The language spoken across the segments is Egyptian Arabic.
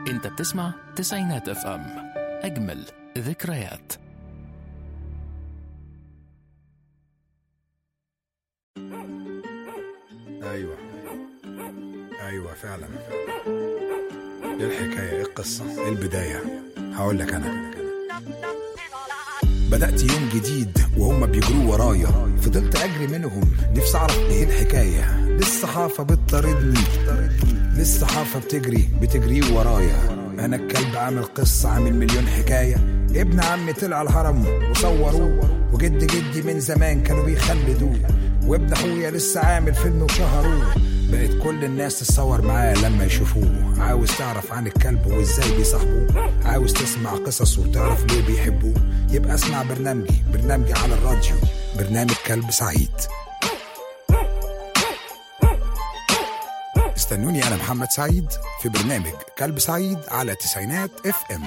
انت بتسمع تسعينات اف ام اجمل ذكريات ايوه ايوه فعلا ايه الحكايه ايه القصه ايه البدايه هقول لك انا بدأت يوم جديد وهم بيجروا ورايا فضلت أجري منهم نفسي أعرف إيه الحكاية للصحافة بتطاردني للصحافة بتجري بتجري ورايا أنا الكلب عامل قصة عامل مليون حكاية ابن عمي طلع الهرم وصوروه وجد جدي من زمان كانوا بيخلدوه وابن أخويا لسه عامل فيلم وشهروه بقت كل الناس تتصور معاه لما يشوفوه عاوز تعرف عن الكلب وازاي بيصاحبوه عاوز تسمع قصصه وتعرف ليه بيحبوه يبقى اسمع برنامجي برنامجي على الراديو برنامج كلب سعيد استنوني انا محمد سعيد في برنامج كلب سعيد على تسعينات اف ام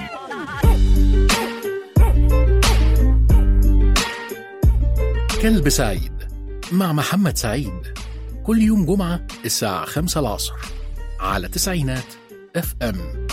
كلب سعيد مع محمد سعيد كل يوم جمعة الساعة خمسة العصر على تسعينات اف ام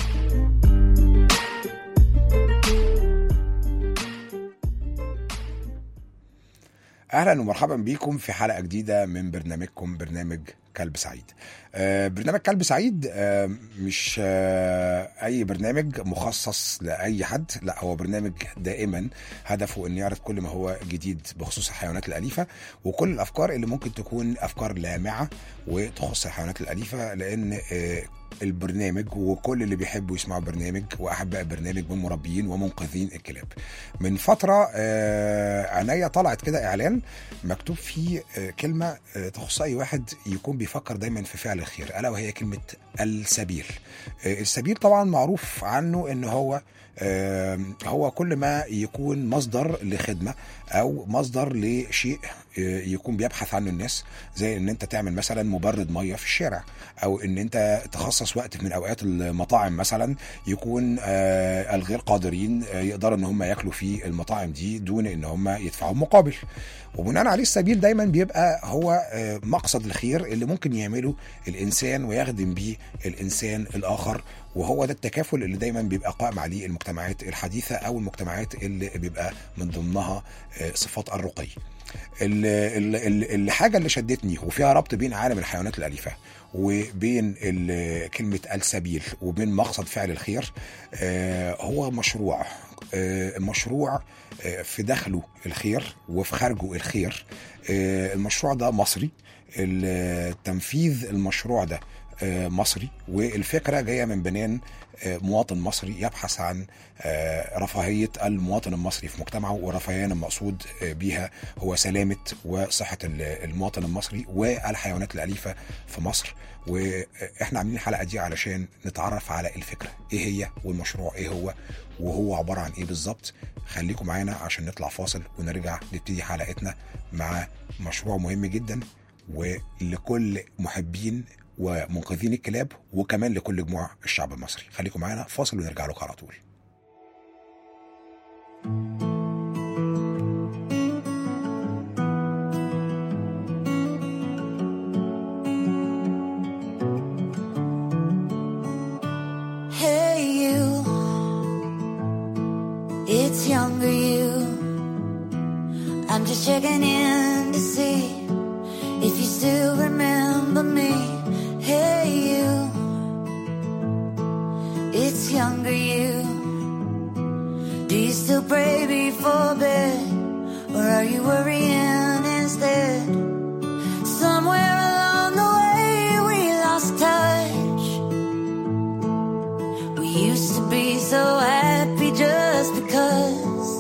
اهلا ومرحبا بيكم في حلقه جديده من برنامجكم برنامج كلب سعيد آه برنامج كلب سعيد آه مش آه اي برنامج مخصص لاي حد لا هو برنامج دائما هدفه انه يعرض كل ما هو جديد بخصوص الحيوانات الاليفه وكل الافكار اللي ممكن تكون افكار لامعه وتخص الحيوانات الاليفه لان آه البرنامج وكل اللي بيحبوا يسمعوا برنامج واحباء البرنامج من مربيين ومنقذين الكلاب. من فتره آه عينيا طلعت كده اعلان مكتوب فيه آه كلمه آه تخص اي واحد يكون بيفكر دايما في فعل الخير الا وهي كلمه السبيل. آه السبيل طبعا معروف عنه ان هو آه هو كل ما يكون مصدر لخدمه او مصدر لشيء آه يكون بيبحث عنه الناس زي ان انت تعمل مثلا مبرد ميه في الشارع او ان انت تخصص وقت من اوقات المطاعم مثلا يكون آه الغير قادرين آه يقدروا ان هم ياكلوا في المطاعم دي دون ان هم يدفعوا مقابل وبناء عليه السبيل دايما بيبقى هو آه مقصد الخير اللي ممكن يعمله الانسان ويخدم بيه الانسان الاخر وهو ده التكافل اللي دايما بيبقى قائم عليه المجتمعات الحديثه او المجتمعات اللي بيبقى من ضمنها صفات الرقي. الحاجه اللي شدتني وفيها ربط بين عالم الحيوانات الاليفه وبين كلمه السبيل وبين مقصد فعل الخير هو مشروع مشروع في داخله الخير وفي خارجه الخير المشروع ده مصري تنفيذ المشروع ده مصري والفكرة جاية من بنان مواطن مصري يبحث عن رفاهية المواطن المصري في مجتمعه ورفاهية المقصود بها هو سلامة وصحة المواطن المصري والحيوانات الأليفة في مصر واحنا عاملين الحلقة دي علشان نتعرف على الفكرة ايه هي والمشروع ايه هو وهو عبارة عن ايه بالظبط خليكم معانا عشان نطلع فاصل ونرجع نبتدي حلقتنا مع مشروع مهم جدا ولكل محبين ومنقذين الكلاب وكمان لكل جموع الشعب المصري خليكم معانا فاصل ونرجع لكم على طول Hey you, it's younger you. I'm just checking in to see if you still remember me. Hey you, it's younger you. Do you still pray before bed, or are you worrying instead? Somewhere along the way we lost touch. We used to be so happy just because.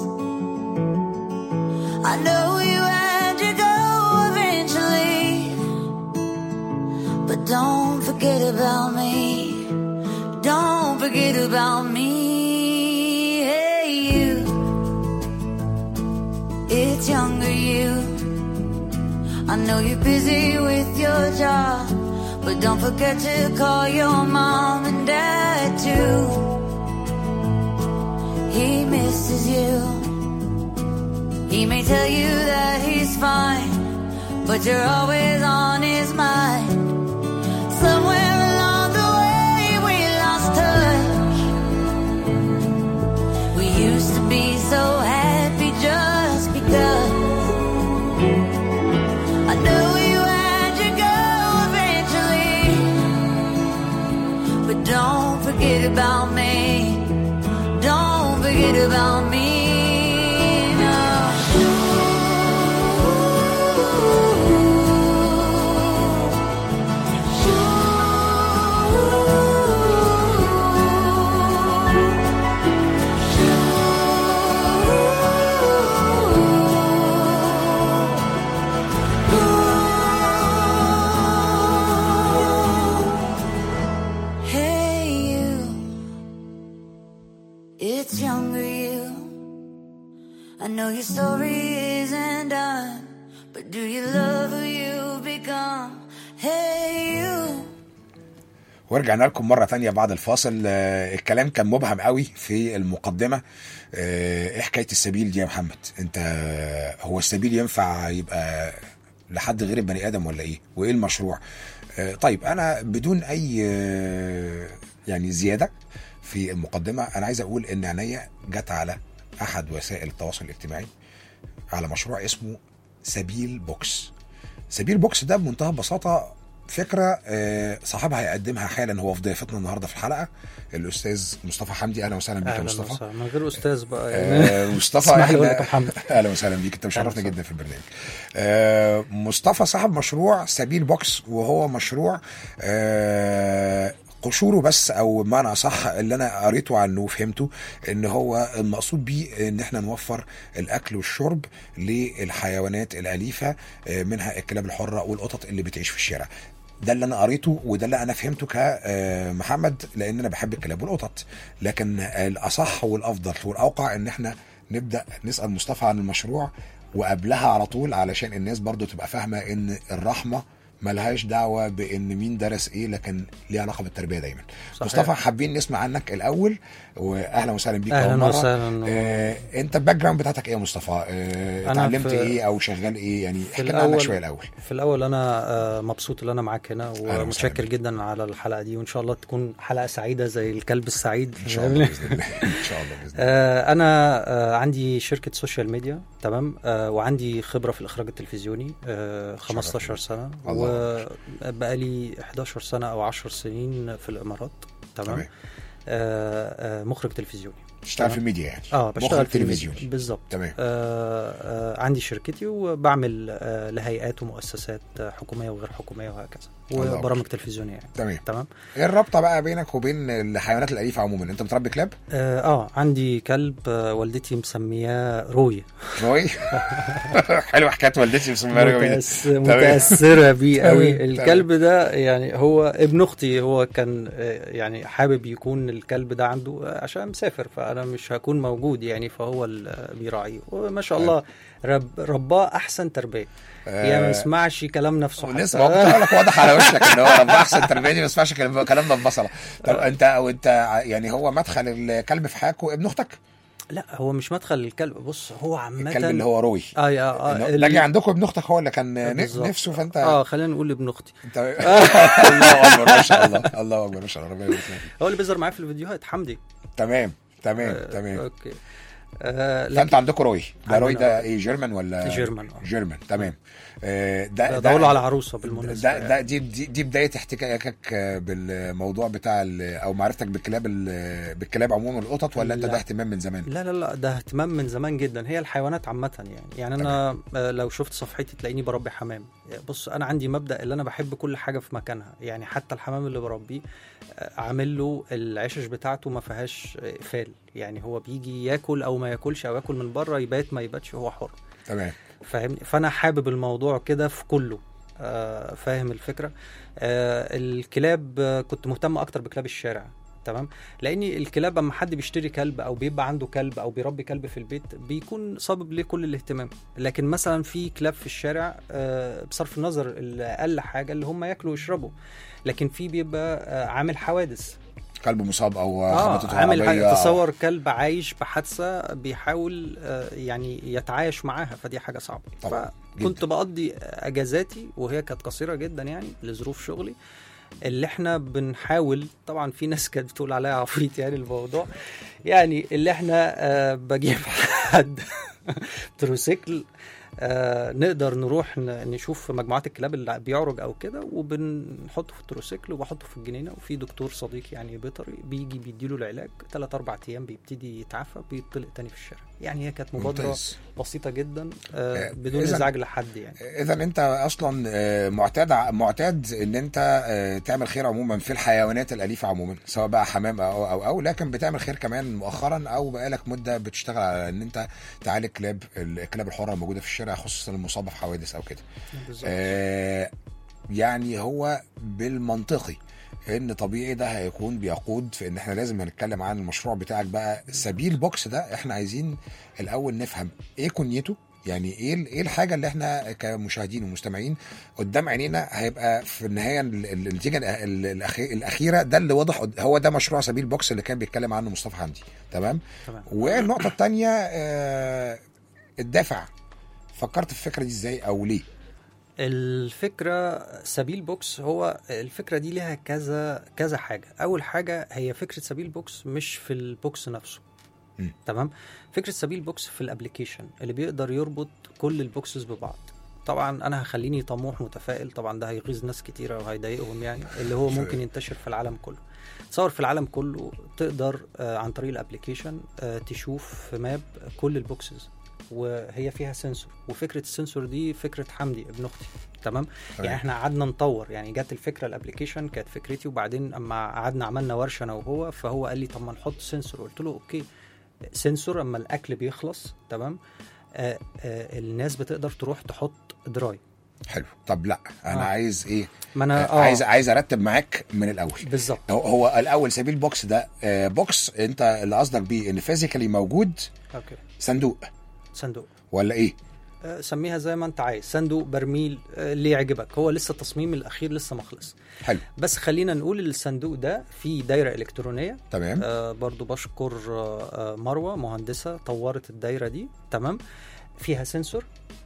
I know you had to go eventually, but don't forget about me. Don't forget about me. Hey, you. It's younger you. I know you're busy with your job, but don't forget to call your mom and dad too. He misses you. He may tell you that he's fine, but you're always on his mind. Somewhere along the way we lost touch. about me now. Hey you, it's younger you. I know your story isn't done, but do you love who you've become? Hey you. ورجعنا لكم مرة تانية بعد الفاصل آه، الكلام كان مبهم قوي في المقدمة آه، ايه حكاية السبيل دي يا محمد انت هو السبيل ينفع يبقى لحد غير البني ادم ولا ايه وايه المشروع آه، طيب انا بدون اي آه، يعني زيادة في المقدمة انا عايز اقول ان عينيا جت على احد وسائل التواصل الاجتماعي على مشروع اسمه سبيل بوكس سبيل بوكس ده بمنتهى البساطة فكرة آه، صاحبها هيقدمها حالا هو في ضيافتنا النهاردة في الحلقة الأستاذ مصطفى حمدي أهلا وسهلا بيك يا اهلا مصطفى وسهلا من غير استاذ بقى يعني آه، مصطفى اسمح لي أقول إحنا- لك يا محمد. اهلا وسهلا بيك انت مشرفنا وسهلا. جدا في البرنامج آه، مصطفى صاحب مشروع سبيل بوكس وهو مشروع آه، قشوره بس او بمعنى صح اللي انا قريته عنه وفهمته ان هو المقصود بيه ان احنا نوفر الاكل والشرب للحيوانات الاليفه آه، منها الكلاب الحره والقطط اللي بتعيش في الشارع ده اللي انا قريته وده اللي انا فهمته كمحمد لان انا بحب الكلاب والقطط لكن الاصح والافضل والاوقع ان احنا نبدا نسال مصطفى عن المشروع وقبلها على طول علشان الناس برضو تبقى فاهمه ان الرحمه ملهاش دعوه بان مين درس ايه لكن ليها علاقه بالتربيه دايما صحيح. مصطفى حابين نسمع عنك الاول واهلا وسهلا بيك أول اهلا مرة. وسهلا آه، انت الباك جراوند بتاعتك ايه يا مصطفى آه، أنا اتعلمت في- ايه او شغال ايه يعني في احكي لنا عنك الأول- شويه الاول في الاول انا آه، مبسوط ان انا معاك هنا وسهلا ومتشكر بيك. جدا على الحلقه دي وان شاء الله تكون حلقه سعيده زي الكلب السعيد ان شاء الله باذن الله ان شاء الله باذن الله آه، انا آه، عندي شركه سوشيال ميديا تمام آه، وعندي خبره في الاخراج التلفزيوني آه، 15 سنه الله وبقالي 11 سنه او 10 سنين في الامارات تمام تمام آه، آه، مخرج تلفزيوني تشتغل في الميديا يعني اه بشتغل في تلفزيوني الميديا. بالظبط تمام آه آه عندي شركتي وبعمل آه لهيئات ومؤسسات آه، حكوميه وغير حكوميه وهكذا الله وبرامج أكبر. تلفزيونيه يعني تمام تمام ايه الرابطه بقى بينك وبين الحيوانات الاليفه عموما انت متربي كلاب اه, آه عندي كلب آه والدتي مسمياه روي روي حلوه حكايه والدتي مسميها روي دي. متأس... متاثره بيه قوي تمام، الكلب ده يعني هو ابن اختي هو كان آه، يعني حابب يكون الكلب ده عنده آه، عشان مسافر فانا مش هكون موجود يعني فهو اللي بيراعيه وما شاء الله رب رباه احسن تربيه يعني ما يسمعش كلام نفسه حتى. ونسمع كنت هقول لك واضح على وشك ان هو ربنا احسن تربيه دي ما يسمعش كلام- كلامنا ببصله طب انت او انت يعني هو مدخل الكلب في حياتك ابن اختك لا هو مش مدخل الكلب بص هو عامة الكلب اللي هو روي اه يا اه إنه ال- لاجي عندكم ابن اختك هو اللي كان ن- بالظبط. نفسه فانت اه خلينا نقول ابن اختي انت الله اكبر ما شاء الله الله اكبر ما شاء الله ربنا يبارك فيك. هو اللي بيظهر معايا في الفيديوهات حمدي تمام تمام آه تمام اوكي آه فانت لكن عندكم روي ده روي عندنا ده ايه جيرمان ولا جيرمان، اه. جيرمان تمام آه، ده بدور له على عروسه بالمناسبه ده ده دي دي, دي بدايه احتكاكك آه، بالموضوع بتاع ال- او معرفتك بالكلاب ال- بالكلاب عموما والقطط ولا انت لا. ده اهتمام من زمان؟ لا لا لا ده اهتمام من زمان جدا هي الحيوانات عامة يعني يعني أنا آه، لو شفت صفحتي تلاقيني بربي حمام بص أنا عندي مبدأ اللي أنا بحب كل حاجة في مكانها يعني حتى الحمام اللي بربيه آه، عامل له العشش بتاعته ما فيهاش آه، إقفال يعني هو بيجي ياكل أو ما ياكلش أو ياكل من بره يبات ما يباتش هو حر تمام فاهمني فانا حابب الموضوع كده في كله آه، فاهم الفكره آه، الكلاب آه، كنت مهتم اكتر بكلاب الشارع تمام لان الكلاب اما حد بيشتري كلب او بيبقى عنده كلب او بيربي كلب في البيت بيكون صابب ليه كل الاهتمام لكن مثلا في كلاب في الشارع آه، بصرف النظر الاقل حاجه اللي هم ياكلوا ويشربوا لكن في بيبقى آه، عامل حوادث كلب مصاب او اه خبطته عامل عربية. حاجة تصور كلب عايش بحادثه بيحاول آه، يعني يتعايش معاها فدي حاجه صعبه طبعاً، فكنت بقضي اجازاتي وهي كانت قصيره جدا يعني لظروف شغلي اللي احنا بنحاول طبعا في ناس كانت بتقول عليا عفريت يعني الموضوع يعني اللي احنا آه، بجيب حد تروسيكل آه نقدر نروح ن- نشوف مجموعات الكلاب اللي بيعرج او كده وبنحطه في التروسيكل وبحطه في الجنينه وفي دكتور صديق يعني بيطري بيجي بيديله العلاج ثلاث اربع ايام بيبتدي يتعافى بيطلق تاني في الشارع يعني هي كانت مبادره ممتاز بسيطه جدا آه آه، بدون إذن- ازعاج لحد يعني اذا انت اصلا آه، معتاد ع- معتاد ان انت آه، تعمل خير عموما في الحيوانات الاليفه عموما سواء بقى حمام او او او لكن بتعمل خير كمان مؤخرا او بقالك مده بتشتغل على ان انت تعالج كلاب الكلاب الحره الموجوده في الشارع خصوصا المصابه في حوادث او كده بالظبط آه، يعني هو بالمنطقي ان طبيعي ده هيكون بيقود في ان احنا لازم هنتكلم عن المشروع بتاعك بقى سبيل بوكس ده احنا عايزين الاول نفهم ايه كنيته يعني ايه ال- ايه الحاجه اللي احنا كمشاهدين ومستمعين قدام عينينا هيبقى في النهايه ال- ال- النتيجه الأ- ال- الأخي- الاخيره ده اللي واضح قد- هو ده مشروع سبيل بوكس اللي كان بيتكلم عنه مصطفى حمدي تمام تمام والنقطه الثانيه الدافع فكرت في الفكره دي ازاي او ليه الفكرة سبيل بوكس هو الفكرة دي ليها كذا كذا حاجة أول حاجة هي فكرة سبيل بوكس مش في البوكس نفسه مم. تمام فكرة سبيل بوكس في الابليكيشن اللي بيقدر يربط كل البوكسز ببعض طبعا انا هخليني طموح متفائل طبعا ده هيغيظ ناس كتيره وهيضايقهم يعني اللي هو ممكن ينتشر في العالم كله تصور في العالم كله تقدر آه، عن طريق الابليكيشن آه، تشوف في ماب كل البوكسز وهي فيها سنسور وفكره السنسور دي فكره حمدي ابن اختي تمام يعني احنا قعدنا نطور يعني جت الفكره الابلكيشن كانت فكرتي وبعدين اما قعدنا عملنا ورشه انا وهو فهو قال لي طب ما نحط سنسور قلت له اوكي سنسور اما الاكل بيخلص تمام آه آه الناس بتقدر تروح تحط دراي حلو طب لا انا آه. عايز ايه ما انا آه. عايز عايز ارتب معاك من الاول بالظبط هو- هو الاول سبيل بوكس ده آه، بوكس انت اللي قصدك بيه ان فيزيكالي موجود اوكي صندوق صندوق ولا ايه آه، سميها زي ما انت عايز صندوق برميل آه، اللي يعجبك هو لسه التصميم الاخير لسه ما خلص حلو بس خلينا نقول الصندوق ده فيه دايره الكترونيه تمام آه برضو بشكر آه آه، مروه مهندسه طورت الدايره دي تمام فيها سنسور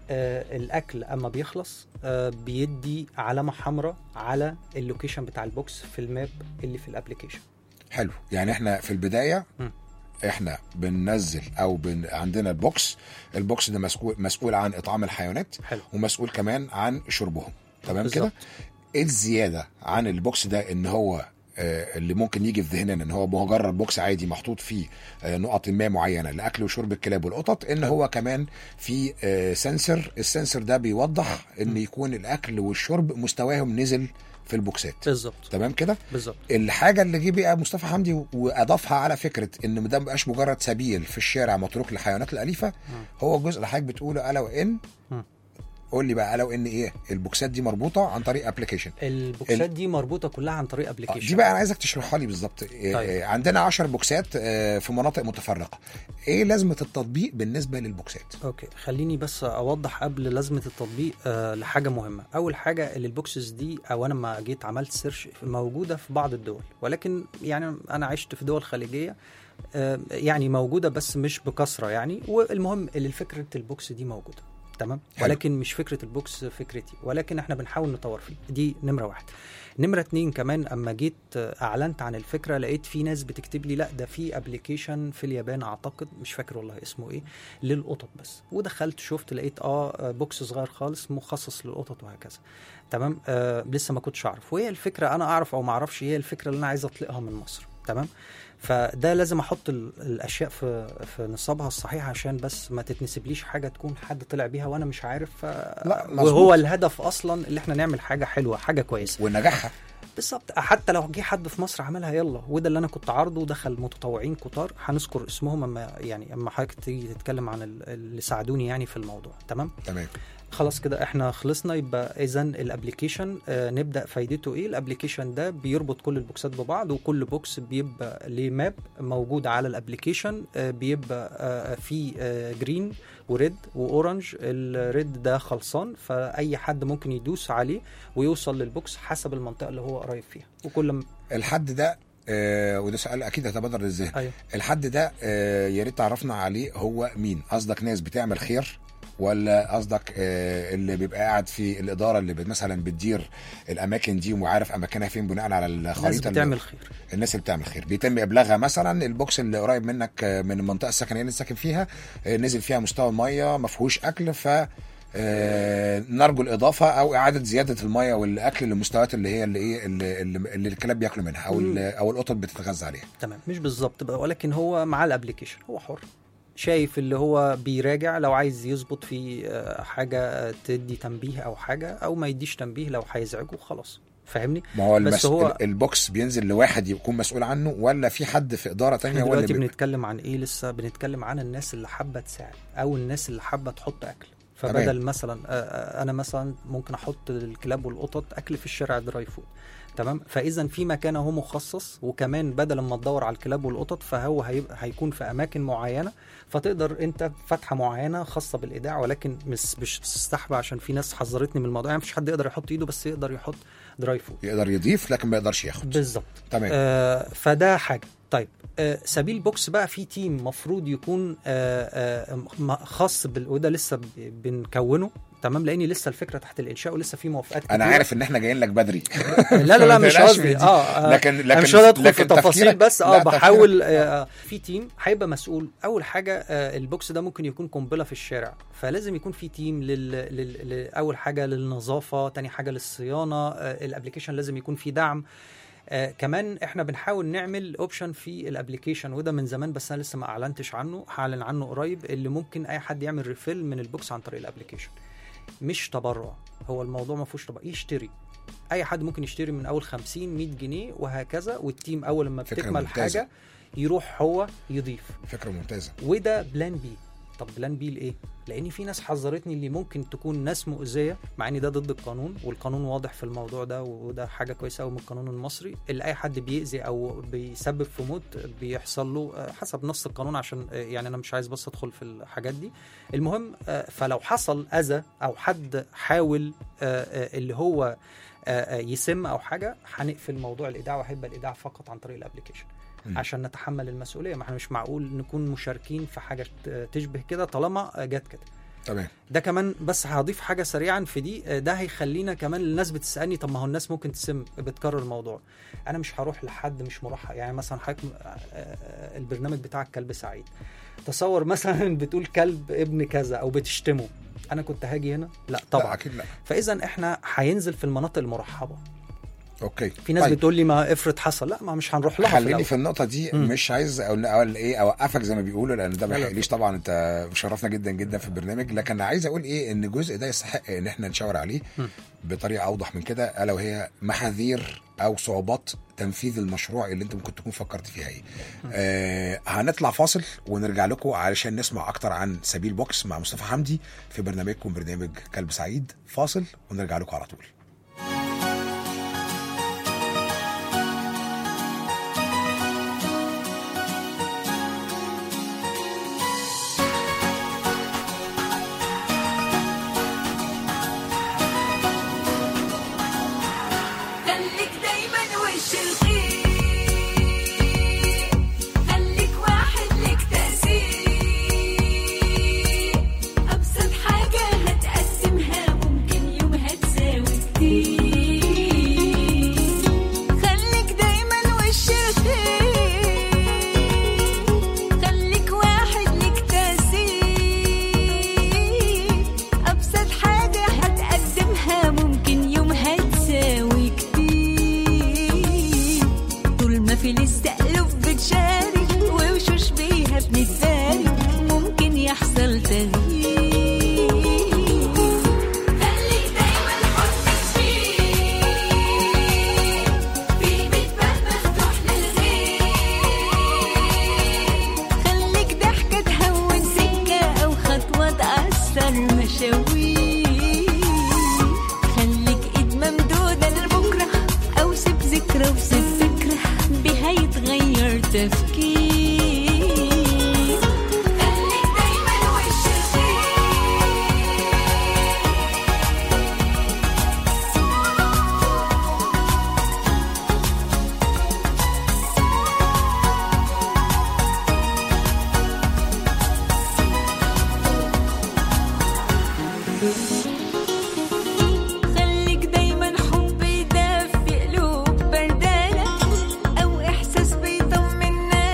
آه الاكل اما بيخلص آه بيدي علامه حمراء على اللوكيشن بتاع البوكس في الماب اللي في الابلكيشن حلو يعني احنا في البدايه مم. احنا بننزل او بن... عندنا البوكس البوكس ده مسؤول مسؤول عن اطعام الحيوانات حلو ومسؤول كمان عن شربهم تمام بالظبط. كده ايه الزياده عن البوكس ده ان هو آه، اللي ممكن يجي في ذهننا ان هو مجرد بوكس عادي محطوط فيه آه، نقط ما معينه لاكل وشرب الكلاب والقطط ان هو كمان في آه، سنسور السنسور ده بيوضح ان يكون الاكل والشرب مستواهم نزل في البوكسات بالظبط تمام كده بالظبط الحاجه اللي جه بقى مصطفى حمدي واضافها على فكره ان ده مبقاش مجرد سبيل في الشارع متروك للحيوانات الاليفه هو الجزء اللي حضرتك بتقوله الا وان مم. قول لي بقى الا وان ايه البوكسات دي مربوطه عن طريق ابلكيشن البوكسات دي مربوطه كلها عن طريق ابلكيشن دي بقى انا عايزك تشرحها لي بالظبط إيه، طيب. إيه، عندنا 10 بوكسات آه، في مناطق متفرقه ايه لازمه التطبيق بالنسبه للبوكسات اوكي خليني بس اوضح قبل لازمه التطبيق آه لحاجه مهمه اول حاجه اللي البوكسز دي او انا لما جيت عملت سيرش موجوده في بعض الدول ولكن يعني انا عشت في دول خليجيه آه يعني موجوده بس مش بكثره يعني والمهم اللي فكره البوكس دي موجوده تمام حلو. ولكن مش فكره البوكس فكرتي ولكن احنا بنحاول نطور فيه دي نمره واحد نمرة اتنين كمان اما جيت آه، اعلنت عن الفكره لقيت في ناس بتكتب لي لا ده في ابلكيشن في اليابان اعتقد مش فاكر والله اسمه ايه للقطط بس ودخلت شفت لقيت اه بوكس صغير خالص مخصص للقطط وهكذا تمام آه لسه ما كنتش اعرف وهي الفكره انا اعرف او ما اعرفش هي الفكره اللي انا عايز اطلقها من مصر تمام فده لازم احط ال- الاشياء في في نصابها الصحيح عشان بس ما تتنسبليش حاجه تكون حد طلع بيها وانا مش عارف ف... لا، مظبوط. وهو الهدف اصلا اللي احنا نعمل حاجه حلوه حاجه كويسه ونجاحها بالظبط حتى لو جه حد في مصر عملها يلا وده اللي انا كنت عارضه دخل متطوعين كتار هنذكر اسمهم اما يعني اما حضرتك تيجي تتكلم عن ال- اللي ساعدوني يعني في الموضوع تمام تمام خلاص كده احنا خلصنا يبقى اذا الابلكيشن آه نبدا فايدته ايه الابلكيشن ده بيربط كل البوكسات ببعض وكل بوكس بيبقى ليه ماب موجود على الابلكيشن آه بيبقى آه فيه آه جرين وريد واورنج الريد ده خلصان فاي حد ممكن يدوس عليه ويوصل للبوكس حسب المنطقه اللي هو قريب فيها وكل ما الحد ده آه وده سؤال اكيد هيتبادر للذهن ايوه الحد ده آه يا ريت تعرفنا عليه هو مين قصدك ناس بتعمل خير ولا قصدك آه اللي بيبقى قاعد في الاداره اللي بت- مثلا بتدير الاماكن دي وعارف اماكنها فين بناء على ناس الخريطه اللي- بتعمل خير الناس اللي بتعمل خير بيتم ابلاغها مثلا البوكس اللي قريب منك آه، من المنطقه السكنيه اللي انت ساكن فيها آه، نزل فيها مستوى الميه ما فيهوش اكل ف آه، نرجو الاضافه او اعاده زياده الميه والاكل للمستويات اللي هي اللي ايه اللي, اللي, اللي الكلاب بياكلوا منها او ال- او القطط بتتغذى عليها تمام مش بالظبط بقى ولكن هو مع الابلكيشن هو حر شايف اللي هو بيراجع لو عايز يظبط في آه، حاجه آه، تدي تنبيه او حاجه او ما يديش تنبيه لو هيزعجه خلاص فاهمني ما هو, بس المس... هو- ال- البوكس بينزل لواحد يكون مسؤول عنه ولا في حد في اداره تانية احنا هو اللي دلوقتي بي... بنتكلم عن ايه لسه بنتكلم عن الناس اللي حابه تساعد او الناس اللي حابه تحط اكل تمام. فبدل مثلا آه، آه، انا مثلا ممكن احط الكلاب والقطط اكل في الشارع دراي فود تمام فاذا في مكان اهو مخصص وكمان بدل ما تدور على الكلاب والقطط فهو هيبقى هيكون في اماكن معينه فتقدر انت فتحه معينه خاصه بالايداع ولكن مش مش تستحبى عشان في ناس حذرتني من الموضوع يعني مفيش حد يقدر يحط ايده بس يقدر يحط دراي فود يقدر يضيف لكن ما يقدرش ياخد بالظبط تمام آه فده حاجه طيب آه سبيل بوكس بقى في تيم مفروض يكون آه آه م- خاص بال... وده لسه ب- بنكونه تمام لاني لسه الفكره تحت الانشاء ولسه في موافقات انا كتيرة. عارف ان احنا جايين لك بدري لا لا لا ما مش تقلقش قصدي من دي. اه, آه لكن انا لكن مش هدخل في لكن تفاصيل تفكيرك- بس اه لا، تفكيرك- بحاول آه في تيم هيبقى مسؤول اول حاجه آه البوكس ده ممكن يكون قنبله في الشارع فلازم يكون في تيم لل... لل... ل- اول حاجه للنظافه تاني حاجه للصيانه آه الابلكيشن لازم يكون فيه دعم آه كمان احنا بنحاول نعمل اوبشن في الابلكيشن وده من زمان بس انا لسه ما اعلنتش عنه هعلن عنه قريب اللي ممكن اي حد يعمل ريفيل من البوكس عن طريق الابلكيشن مش تبرع هو الموضوع ما فيهوش تبرع يشتري اي حد ممكن يشتري من اول 50 100 جنيه وهكذا والتيم اول لما فكرة بتكمل ممتازة. حاجه يروح هو يضيف فكره ممتازه وده بلان بي طب بلان بي لايه؟ لان في ناس حذرتني اللي ممكن تكون ناس مؤذيه مع ان ده ضد القانون والقانون واضح في الموضوع ده وده حاجه كويسه قوي من القانون المصري اللي اي حد بيأذي او بيسبب في موت بيحصل له آه، حسب نص القانون عشان آه، يعني انا مش عايز بس ادخل في الحاجات دي المهم آه، فلو حصل اذى او حد حاول آه، آه، اللي هو آه، آه، يسم او حاجه هنقفل موضوع الايداع وهيبقى الايداع فقط عن طريق الابلكيشن مم. عشان نتحمل المسؤوليه ما احنا مش معقول نكون مشاركين في حاجه ت- تشبه كده طالما جت كده تمام ده كمان بس هضيف حاجه سريعا في دي آه، ده هيخلينا كمان الناس بتسالني طب ما هو الناس ممكن تسم بتكرر الموضوع انا مش هروح لحد مش مرحب يعني مثلا حضرتك آه، آه، البرنامج بتاعك كلب سعيد تصور مثلا بتقول كلب ابن كذا او بتشتمه انا كنت هاجي هنا لا لا طبعا اكيد لا فاذا احنا هينزل في المناطق المرحبه اوكي في ناس طيب. بتقول لي ما افرض حصل لا ما مش هنروح لها في خليني الأول. في النقطة دي مم. مش عايز اقول اقول ايه اوقفك زي ما بيقولوا لان ده ما لا، لا. يحقليش طبعا انت مشرفنا جدا جدا في البرنامج لكن عايز اقول ايه ان الجزء ده يستحق ان احنا نشاور عليه مم. بطريقة اوضح من كده الا وهي محاذير او صعوبات تنفيذ المشروع اللي انت ممكن تكون فكرت فيها ايه. آه هنطلع فاصل ونرجع لكم علشان نسمع اكتر عن سبيل بوكس مع مصطفى حمدي في برنامجكم برنامج كلب سعيد فاصل ونرجع لكم على طول. خليك دايما وش الخير خليك واحد لك تأثير أبسط حاجة هتقسمها ممكن يومها تساوي كتير خليك دايما وش الخير خليك واحد لك تأثير أبسط حاجة هتقدمها ممكن يومها تساوي كتير طول ما في الاستألف بتشارك ووشوش بيها بنتبارك ممكن يحصل تغيير خليك دايما حطك فيه في بيتبان مفتوح للغير خليك ضحكة تهون سكة أو خطوة تأثر مشاوير خليك إيد ممدودة لبكرة أو سيب ذكرى وسيب فكرة بها يتغير تفكير خليك دايما وش الخير خليك دايما حب يدفي قلوب بردانة أو إحساس بيطمن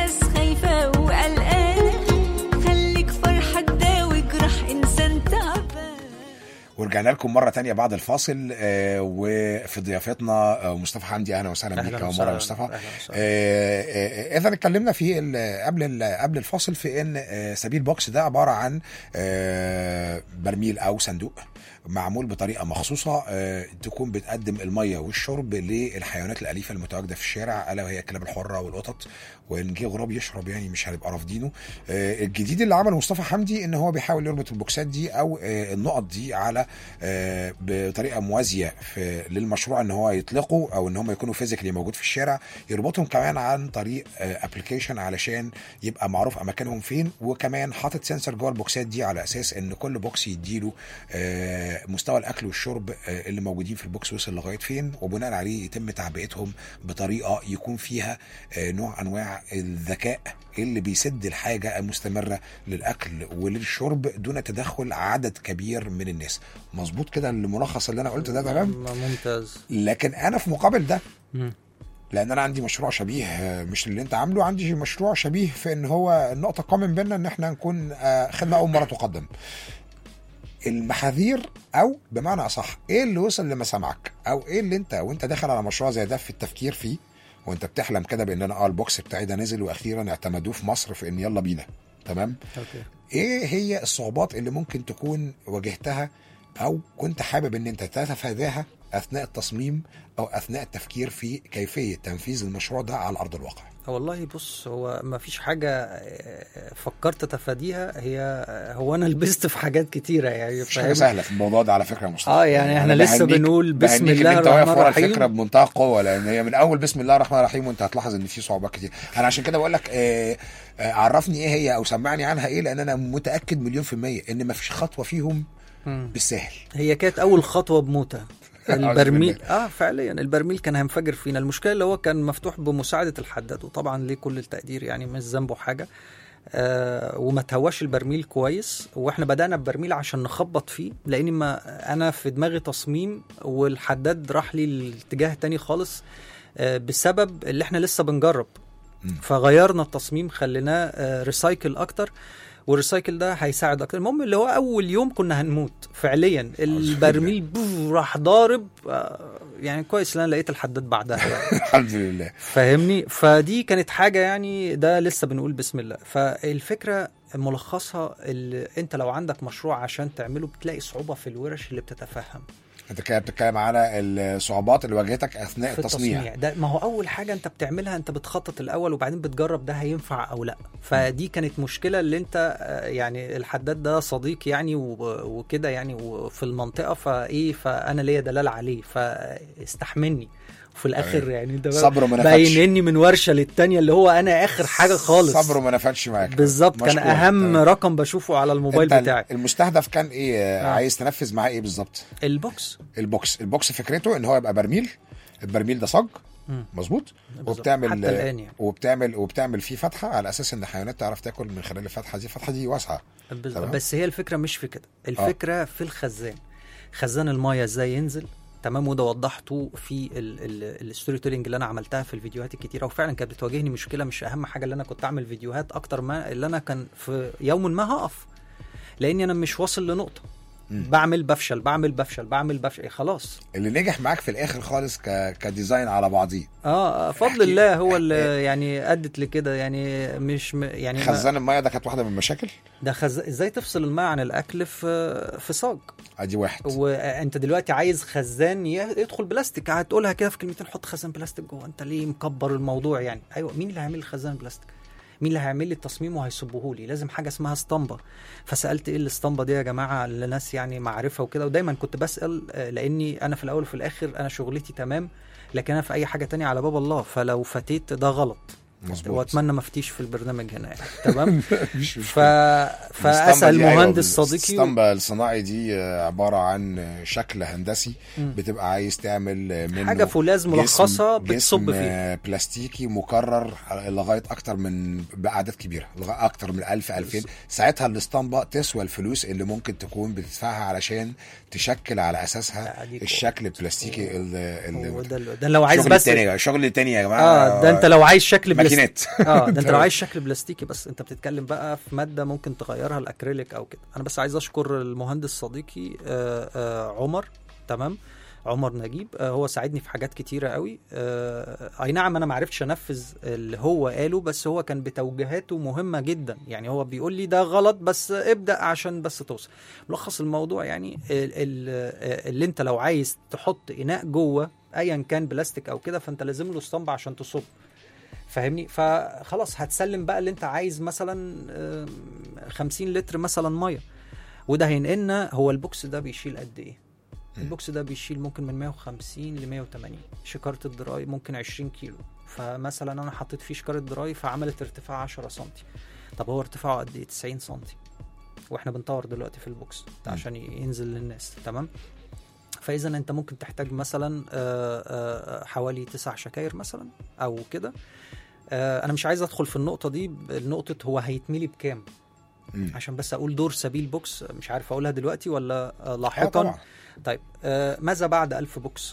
رجعنا لكم مرة تانية بعد الفاصل آه، وفي ضيافتنا آه، مصطفى حمدي أهلا وسهلا بيك أهلاً أول وسهلاً. مرة مصطفى أهلاً وسهلاً. آه، آه، إذا اتكلمنا في ال- قبل ال- قبل الفاصل في إن آه، سبيل بوكس ده عبارة عن آه، برميل أو صندوق معمول بطريقه مخصوصه آه، تكون بتقدم الميه والشرب للحيوانات الاليفه المتواجده في الشارع الا وهي الكلاب الحره والقطط وان جه غراب يشرب يعني مش هنبقى رافضينه آه، الجديد اللي عمله مصطفى حمدي ان هو بيحاول يربط البوكسات دي او آه، النقط دي على آه، بطريقه موازيه في للمشروع ان هو يطلقوا او ان هم يكونوا فيزيكالي موجود في الشارع يربطهم كمان عن طريق ابلكيشن علشان يبقى معروف اماكنهم فين وكمان حاطط سنسور جوه البوكسات دي على اساس ان كل بوكس يديله آه، مستوى الاكل والشرب آه، اللي موجودين في البوكس وصل لغايه فين وبناء عليه يتم تعبئتهم بطريقه يكون فيها آه، نوع انواع الذكاء اللي بيسد الحاجه المستمره للاكل وللشرب دون تدخل عدد كبير من الناس مظبوط كده الملخص اللي انا قلته ده تمام ممتاز لكن انا في مقابل ده مم. لان انا عندي مشروع شبيه آه، مش اللي انت عامله عندي مشروع شبيه في ان هو النقطه القائمه بيننا ان احنا نكون آه، خدمه اول مره تقدم المحاذير او بمعنى اصح ايه اللي وصل لمسامعك او ايه اللي انت وانت داخل على مشروع زي ده في التفكير فيه وانت بتحلم كده بان انا اه البوكس بتاعي ده نزل واخيرا اعتمدوه في مصر في ان يلا بينا تمام اوكي ايه هي الصعوبات اللي ممكن تكون واجهتها او كنت حابب ان انت تتفاداها اثناء التصميم او اثناء التفكير في كيفيه تنفيذ المشروع ده على ارض الواقع والله بص هو ما فيش حاجة آه، فكرت اتفاديها هي آه، هو انا لبست في حاجات كتيرة يعني مش حاجه فاهم؟ سهله في الموضوع ده على فكره يا مصطفى اه يعني احنا أنا لسه بهنيك- بنقول بسم بهنيك إن الله انت واقف الرحمن ورا الرحيم الفكره بمنتهى القوه لان هي من اول بسم الله الرحمن الرحيم وانت هتلاحظ ان في صعوبات كتير انا عشان كده بقول لك آه آه عرفني ايه هي او سمعني عنها ايه لان انا متاكد مليون في الميه ان ما فيش خطوه فيهم مم. بالسهل هي كانت اول خطوه بموتة أعوذ البرميل بالله. اه فعليا البرميل كان هينفجر فينا المشكله اللي هو كان مفتوح بمساعده الحداد وطبعا ليه كل التقدير يعني مش ذنبه حاجه آه وما تهواش البرميل كويس واحنا بدانا ببرميل عشان نخبط فيه لاني ما انا في دماغي تصميم والحداد راح لي الاتجاه تاني خالص آه بسبب اللي احنا لسه بنجرب مم. فغيرنا التصميم خليناه آه ريسايكل اكتر والريسايكل ده هيساعد اكتر المهم اللي هو اول يوم كنا هنموت فعليا البرميل بوف راح ضارب آه، يعني كويس ان انا لقيت الحداد بعدها يعني الحمد لله فاهمني فدي كانت حاجه يعني ده لسه بنقول بسم الله فالفكره ملخصها اللي انت لو عندك مشروع عشان تعمله بتلاقي صعوبه في الورش اللي بتتفهم انت كده بتتكلم على الصعوبات اللي واجهتك اثناء في التصنيع التصنيع ده ما هو اول حاجه انت بتعملها انت بتخطط الاول وبعدين بتجرب ده هينفع او لا فدي كانت مشكله اللي انت آه، يعني الحداد ده صديق يعني و- وكده يعني وفي المنطقه فايه فانا ليا دلال عليه فاستحملني وفي الاخر أيوة. يعني ده صبره ما نفدش باينني من ورشه للتانيه اللي هو انا اخر حاجه خالص صبره ما نفدش معاك بالظبط كان مشكور. اهم تمام. رقم بشوفه على الموبايل انت بتاعي المستهدف كان ايه آه. عايز تنفذ معاه ايه بالظبط البوكس البوكس البوكس فكرته ان هو يبقى برميل البرميل ده صاج مم. مظبوط بالظبط. وبتعمل حتى الان يعني وبتعمل وبتعمل فيه فتحه على اساس ان الحيوانات تعرف تاكل من خلال الفتحه دي الفتحه دي واسعه بز- تمام. بس هي الفكره مش في كده الفكره في الخزان خزان المايه ازاي ينزل تمام وده وضحته في ال- ال- الستوري تيلينج اللي انا عملتها في الفيديوهات الكتيره وفعلا كانت بتواجهني مشكله مش اهم حاجه اللي انا كنت اعمل فيديوهات اكتر ما اللي انا كان في يوم ما هقف لاني انا مش واصل لنقطه مم. بعمل بفشل بعمل بفشل بعمل بفشل إيه خلاص اللي نجح معاك في الاخر خالص ك... كديزاين على بعضيه اه آه، فضل احكي- الله هو اللي يعني ادت لكده يعني مش م- يعني ما- خزان المايه ده كانت واحده من المشاكل ده خز... ازاي تفصل الماء عن الاكل في في صاج ادي واحد وانت دلوقتي عايز خزان ي- يدخل بلاستيك هتقولها كده في كلمتين حط خزان بلاستيك جوه انت ليه مكبر الموضوع يعني ايوه مين اللي هيعمل لي خزان بلاستيك مين اللي هيعمل لي التصميم وهيصبه لي لازم حاجه اسمها اسطمبه فسالت ايه الاسطمبه دي يا جماعه لناس يعني معرفه وكده ودايما كنت بسال آه، لاني انا في الاول وفي الاخر انا شغلتي تمام لكن انا في اي حاجه تانية على باب الله فلو فتيت ده غلط مظبوط واتمنى ما افتيش في البرنامج هنا يعني تمام مش مش ف... فاسال مهندس صديقي و... الاسطمبة الصناعي دي آه، عبارة عن آه، شكل هندسي مم. بتبقى عايز تعمل آه، منه حاجه فولاذ جسم- ملخصه بتصب جسم فيها آه، بلاستيكي مكرر لغايه اكتر من باعداد كبيره لغايه اكتر من 1000 2000 ساعتها الاسطمبه تسوى الفلوس اللي ممكن تكون بتدفعها علشان تشكل على اساسها أديك الشكل البلاستيكي اللي هو اللي ده, ده لو عايز شغل بس التاني شغل التاني يا جماعه اه ده انت لو عايز شكل مكان ماكينات اه ده انت لو عايز شكل بلاستيكي بس انت بتتكلم بقى في ماده ممكن تغيرها الاكريليك او كده انا بس عايز اشكر المهندس صديقي آه آه عمر تمام عمر نجيب آه هو ساعدني في حاجات كتيره قوي آه اي نعم انا ما عرفتش انفذ اللي هو قاله بس هو كان بتوجيهاته مهمه جدا يعني هو بيقول لي ده غلط بس ابدا عشان بس توصل ملخص الموضوع يعني ال- ال- اللي انت لو عايز تحط اناء جوه ايا كان بلاستيك او كده فانت لازم له اسطمبه عشان تصب فاهمني فخلاص هتسلم بقى اللي انت عايز مثلا آم، 50 لتر مثلا ميه وده هينقلنا هو البوكس ده بيشيل قد ايه البوكس ده بيشيل ممكن من 150 ل 180 شكارة الدراي ممكن 20 كيلو فمثلا انا حطيت فيه شكارة دراي فعملت ارتفاع 10 سم طب هو ارتفاعه قد ايه 90 سم واحنا بنطور دلوقتي في البوكس ده عشان ينزل للناس تمام فاذا انت ممكن تحتاج مثلا آه، آه، حوالي تسع شكاير مثلا او كده آه، انا مش عايز ادخل في النقطه دي النقطه هو هيتملي بكام مم. عشان بس اقول دور سبيل بوكس مش عارف اقولها دلوقتي ولا آه، اه لاحقا طبعا طيب آه ماذا بعد ألف بوكس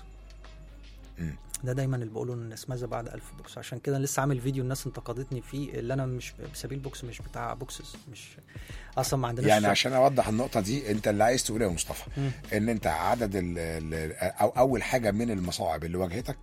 مم. ده دايما اللي بقوله للناس ماذا بعد ألف بوكس عشان كده لسه عامل فيديو الناس انتقدتني فيه اللي انا مش سبيل بوكس مش بتاع بوكسز مش اصلا ما عندناش يعني شغل. عشان اوضح النقطه دي انت اللي عايز تقوله يا مصطفى مم. ان انت عدد ال ال او اول حاجه من المصاعب اللي واجهتك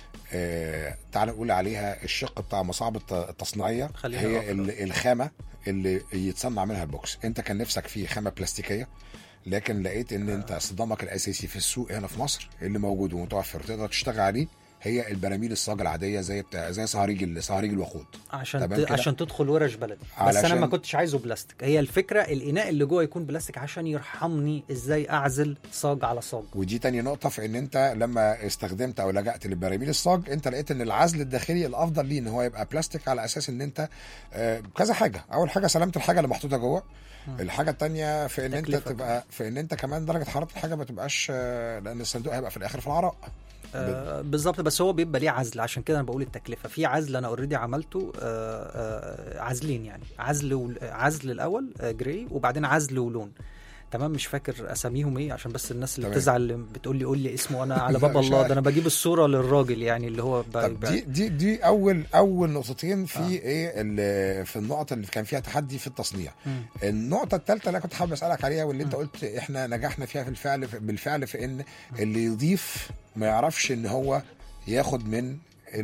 آه تعال نقول عليها الشق بتاع مصاعب الت- التصنيعيه خلينا هي نقف ال- الخامه اللي يتصنع منها البوكس انت كان نفسك في خامه بلاستيكيه لكن لقيت ان انت صدامك الاساسي في السوق هنا في مصر اللي موجود ومتوفر تقدر تشتغل عليه هي البراميل الصاج العاديه زي بتاع زي صهاريج ال- صهاريج الوقود عشان تمام ت... كده؟ عشان تدخل ورش بلدي بس انا علشان- ما كنتش عايزه بلاستيك هي الفكره الاناء اللي جوه يكون بلاستيك عشان يرحمني ازاي اعزل صاج على صاج ودي تاني نقطة في ان انت لما استخدمت او لجأت لبراميل الصاج انت لقيت ان العزل الداخلي الافضل ليه ان هو يبقى بلاستيك على اساس ان انت آه، كذا حاجة اول حاجة سلامة الحاجة اللي محطوطة جوه الحاجة التانية في ان انت تكلفة تبقى في ان انت كمان درجة حرارة الحاجة ما تبقاش آه، لان الصندوق هيبقى في الاخر في العراء آه بالظبط بس هو بيبقى ليه عزل عشان كده انا بقول التكلفه في عزل انا اوريدي عملته آه آه عزلين يعني عزل و... عزل الاول آه جراي وبعدين عزل ولون تمام مش فاكر اساميهم ايه عشان بس الناس اللي تمام. بتزعل اللي بتقول لي قول لي اسمه انا على لا، باب مش الله عارف. ده انا بجيب الصوره للراجل يعني اللي هو ب... طب ب- دي دي دي اول اول نقطتين في ايه اللي في النقط اللي كان فيها تحدي في التصنيع مم. النقطة الثالثة اللي أنا كنت حابب أسألك عليها واللي أنت قلت إحنا نجحنا فيها في الفعل بالفعل في إن اللي يضيف ما يعرفش إن هو ياخد من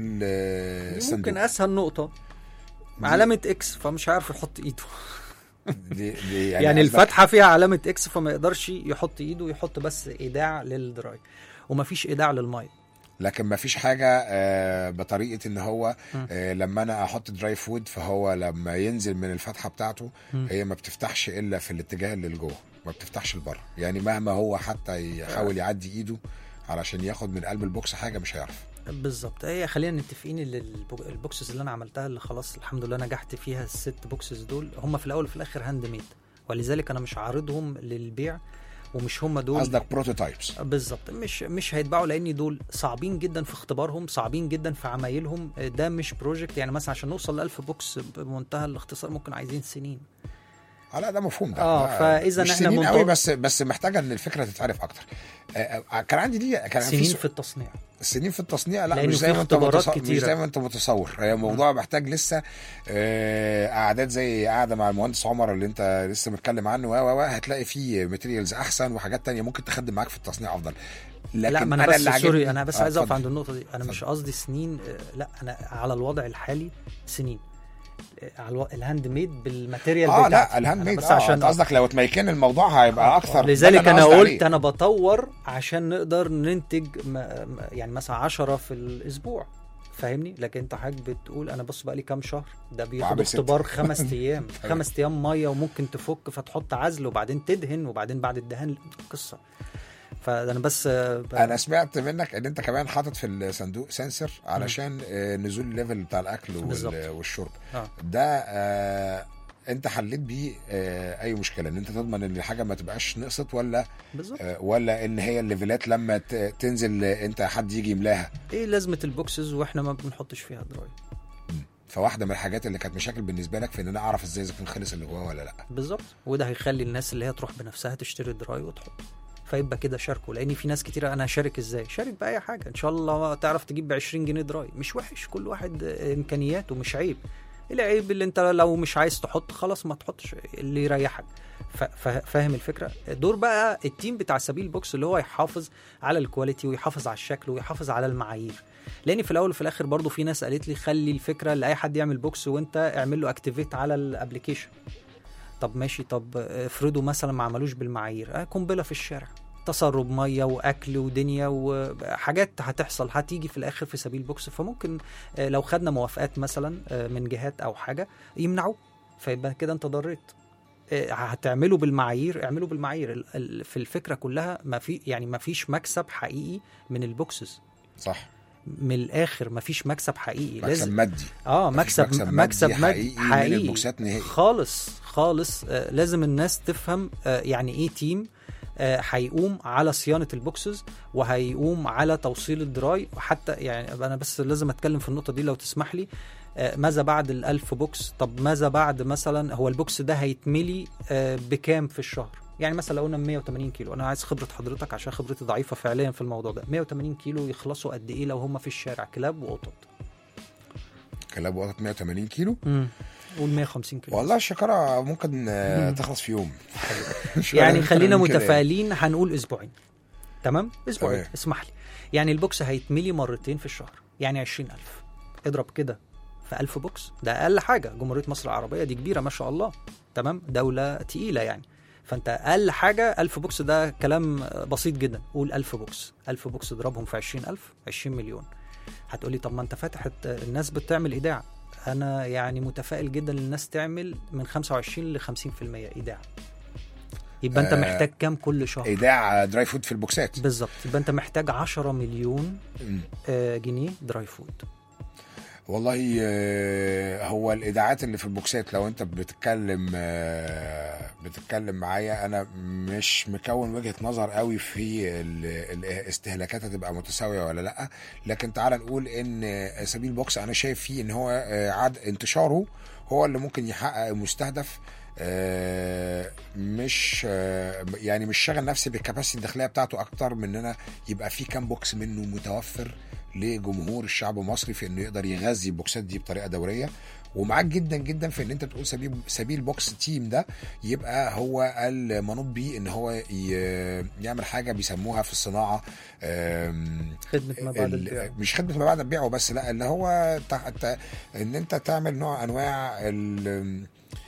ال- الصندوق ممكن اسهل نقطه دي- علامه اكس فمش عارف يحط ايده دي دي يعني, يعني قصدك- الفتحه فيها علامه اكس فما يقدرش يحط ايده يحط بس ايداع للدراي ومفيش ايداع للميه لكن ما فيش حاجة آه، بطريقة إن هو مم. آه، لما أنا أحط دراي فود فهو لما ينزل من الفتحة بتاعته مم. هي ما بتفتحش إلا في الاتجاه اللي لجوه ما بتفتحش لبره يعني مهما هو حتى يحاول يعدي إيده علشان ياخد من قلب البوكس حاجة مش هيعرف بالظبط هي خلينا متفقين ان البو- البوكسز اللي انا عملتها اللي خلاص الحمد لله نجحت فيها الست بوكسز دول هم في الاول وفي الاخر هاند ميد ولذلك انا مش عارضهم للبيع ومش هم دول قصدك بروتوتايبس بالظبط مش مش هيتباعوا لان دول صعبين جدا في اختبارهم صعبين جدا في عمايلهم ده مش بروجكت يعني مثلا عشان نوصل ل 1000 بوكس بمنتهى الاختصار ممكن عايزين سنين لا ده مفهوم ده آه، ده فإذا مش إحنا سنين منطق- قوي بس بس محتاجه ان الفكره تتعرف اكتر آه، آه، كان عندي دي كان سنين في في التصنيع سنين في التصنيع لا لأنه مش زي في ما انت اختبارات متصور مش كتيرة. زي ما انت متصور هي الموضوع محتاج لسه آه، قعدات زي قاعده مع المهندس عمر اللي انت لسه متكلم عنه و و و هتلاقي فيه ماتيريالز احسن وحاجات تانية ممكن تخدم معاك في التصنيع افضل لكن لا ما انا بس اللي سوري عاجبني- انا بس آه، عايز اقف اتفضل. عند النقطه دي انا مش قصدي سنين آه، لا انا على الوضع الحالي سنين آه، على الو... الهاند ميد بالماتيريال اه بتاعتي لا الهاند أنا ميد بس اه عشان انت قصدك لو تميكن الموضوع هيبقى اكثر ده لذلك اللي انا قصدي قلت عليه. انا بطور عشان نقدر ننتج م... م- يعني مثلا 10 في الاسبوع فاهمني لكن انت حضرتك بتقول انا بص بقى لي كام شهر ده بياخد وعامل ستة. اختبار خمس ايام خمس ايام ميه وممكن تفك فتحط عزل وبعدين تدهن وبعدين بعد الدهان قصه فانا بس آه، ب- انا سمعت منك ان انت كمان حاطط في الصندوق سنسور علشان آه، نزول الليفل بتاع الاكل وال- بالظبط. والشرب آه. ده آه انت حليت بيه آه اي مشكله ان انت تضمن ان الحاجه ما تبقاش نقصت ولا بالظبط آه ولا ان هي الليفلات لما ت- تنزل آه، انت حد يجي يملاها ايه لازمه البوكسز واحنا ما بنحطش فيها دراي فواحده من الحاجات اللي كانت مشاكل بالنسبه لك في ان انا اعرف ازاي اذا كان خلص اللي جواه ولا لا بالظبط وده هيخلي الناس اللي هي تروح بنفسها تشتري دراي وتحط فيبقى كده شاركه لان في ناس كتيره انا هشارك ازاي شارك باي حاجه ان شاء الله تعرف تجيب ب 20 جنيه دراي مش وحش كل واحد امكانياته مش عيب العيب اللي انت لو مش عايز تحط خلاص ما تحطش اللي يريحك ف- فا- فاهم الفكره دور بقى التيم بتاع سبيل بوكس اللي هو يحافظ على الكواليتي ويحافظ على الشكل ويحافظ على المعايير لان في الاول وفي الاخر برضو في ناس قالت لي خلي الفكره لاي حد يعمل بوكس وانت اعمل له اكتيفيت على الابلكيشن طب ماشي طب افرضوا مثلا ما عملوش بالمعايير آه قنبله في الشارع تسرب ميه واكل ودنيا وحاجات هتحصل هتيجي في الاخر في سبيل بوكس فممكن آه، لو خدنا موافقات مثلا آه، من جهات او حاجه يمنعوه فيبقى كده انت ضريت آه، هتعمله بالمعايير اعمله بالمعايير ال- ال- في الفكره كلها ما في يعني ما فيش مكسب حقيقي من البوكسز صح من الاخر ما فيش مكسب حقيقي مكسب مادي اه مفيش مكسب مكسب مكسب, مادي مادي حقيقي من حقيقي البوكسات نهائي. خالص خالص آه لازم الناس تفهم آه يعني ايه تيم آه، هيقوم على صيانه البوكسز وهيقوم على توصيل الدراي وحتى يعني انا بس لازم اتكلم في النقطه دي لو تسمح لي آه، ماذا بعد الألف بوكس طب ماذا بعد مثلا هو البوكس ده هيتملي آه، بكام في الشهر يعني مثلا لو قلنا 180 كيلو انا عايز خبره حضرتك عشان خبرتي ضعيفه فعليا في الموضوع ده 180 كيلو يخلصوا قد ايه لو هم في الشارع كلاب وقطط كلاب وقت 180 كيلو امم قول 150 كيلو والله الشكاره ممكن آه، تخلص في يوم مش يعني أكتر خلينا من كده يعني. متفائلين هنقول اسبوعين تمام اسبوعين تمام. اسمح لي يعني البوكس هيتملي مرتين في الشهر يعني 20000 اضرب كده في 1000 بوكس ده اقل حاجه جمهوريه مصر العربيه دي كبيره ما شاء الله تمام دوله تقيله يعني فانت اقل حاجه 1000 بوكس ده كلام بسيط جدا قول 1000 بوكس 1000 بوكس اضربهم في 20000 20 مليون هتقولي طب ما انت فاتح الناس بتعمل ايداع انا يعني متفائل جدا ان الناس تعمل من 25 ل 50% ايداع يبقى انت آه، محتاج كام كل شهر ايداع دراي فود في البوكسات بالظبط يبقى انت محتاج 10 مليون مم. آه، جنيه دراي فود والله آه، هو الايداعات اللي في البوكسات لو انت بتتكلم آه، بتتكلم معايا انا مش مكون وجهه نظر قوي في ال- الاستهلاكات هتبقى متساويه ولا لا لكن تعال نقول ان سبيل بوكس انا شايف فيه ان هو آه، عد انتشاره هو اللي ممكن يحقق المستهدف آه، مش آه، يعني مش شاغل نفسي بالكباسيتي الداخليه بتاعته اكتر من ان انا يبقى في كام بوكس منه متوفر لجمهور الشعب المصري في انه يقدر يغذي البوكسات دي بطريقه دوريه ومعاك جدا جدا في ان انت تقول سبيل سبيل بوكس تيم ده يبقى هو المنوط بيه ان هو ي- يعمل حاجه بيسموها في الصناعه آم، خدمه ما بعد ال- البيع مش خدمه ما بعد البيع وبس لا اللي هو تح- ت- ان انت تعمل نوع انواع ال-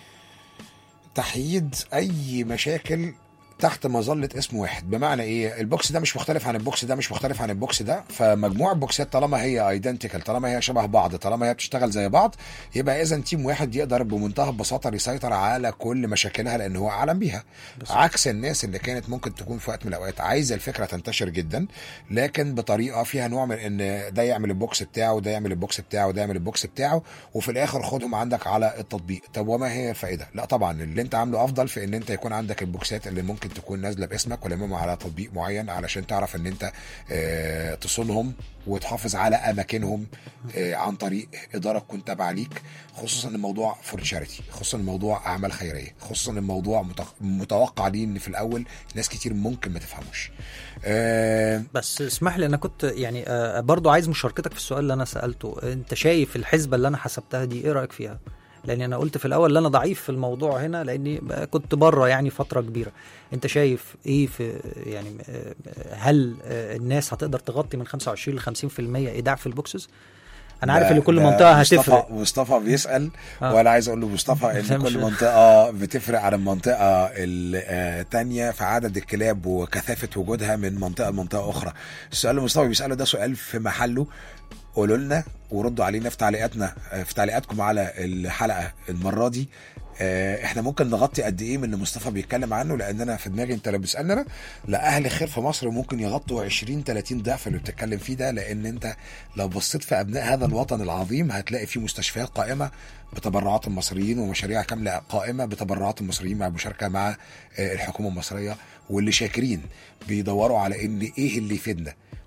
تحييد اي مشاكل تحت مظله اسم واحد بمعنى ايه البوكس ده مش مختلف عن البوكس ده مش مختلف عن البوكس ده فمجموع البوكسات طالما هي ايدنتيكال طالما هي شبه بعض طالما هي بتشتغل زي بعض يبقى اذا تيم واحد يقدر بمنتهى البساطه يسيطر على كل مشاكلها لان هو اعلم بيها عكس الناس اللي كانت ممكن تكون في وقت من الاوقات عايزه الفكره تنتشر جدا لكن بطريقه فيها نوع من ان ده يعمل البوكس بتاعه ده يعمل البوكس بتاعه ده يعمل البوكس بتاعه وفي الاخر خدهم عندك على التطبيق طب وما هي الفائده لا طبعا اللي انت عامله افضل في ان انت يكون عندك البوكسات اللي ممكن تكون نازله باسمك ولمهم على تطبيق معين علشان تعرف ان انت آه، تصونهم وتحافظ على اماكنهم آه، عن طريق اداره تكون تابعه ليك خصوصا الموضوع فور تشاريتي خصوصا الموضوع اعمال خيريه خصوصا الموضوع متق- متوقع ليه ان في الاول ناس كتير ممكن ما تفهموش آه، بس اسمح لي انا كنت يعني آه، برضو عايز مشاركتك في السؤال اللي انا سالته انت شايف الحسبه اللي انا حسبتها دي ايه رايك فيها لان انا قلت في الاول ان انا ضعيف في الموضوع هنا لاني بقى كنت بره يعني فتره كبيره انت شايف ايه في يعني آه، هل آه، الناس هتقدر تغطي من 25 ل 50% ايداع في البوكسز انا عارف ده- ان كل ده منطقه مصطفى هتفرق مصطفى بيسال آه. وانا عايز اقول له مصطفى ان مش- كل منطقه بتفرق عن المنطقه الثانيه في عدد الكلاب وكثافه وجودها من منطقه لمنطقه اخرى السؤال اللي مصطفى بيساله ده سؤال في محله قولوا لنا وردوا علينا في تعليقاتنا في تعليقاتكم على الحلقه المره دي آه، احنا ممكن نغطي قد ايه من اللي مصطفى بيتكلم عنه لان انا في دماغي انت لو بتسالني انا لا اهل خير في مصر ممكن يغطوا 20 30 ضعف اللي بتتكلم فيه ده لان انت لو بصيت في ابناء هذا الوطن العظيم هتلاقي فيه مستشفيات قائمه بتبرعات المصريين ومشاريع كامله قائمه بتبرعات المصريين مع المشاركه مع آه، الحكومه المصريه واللي شاكرين بيدوروا على ان ايه اللي يفيدنا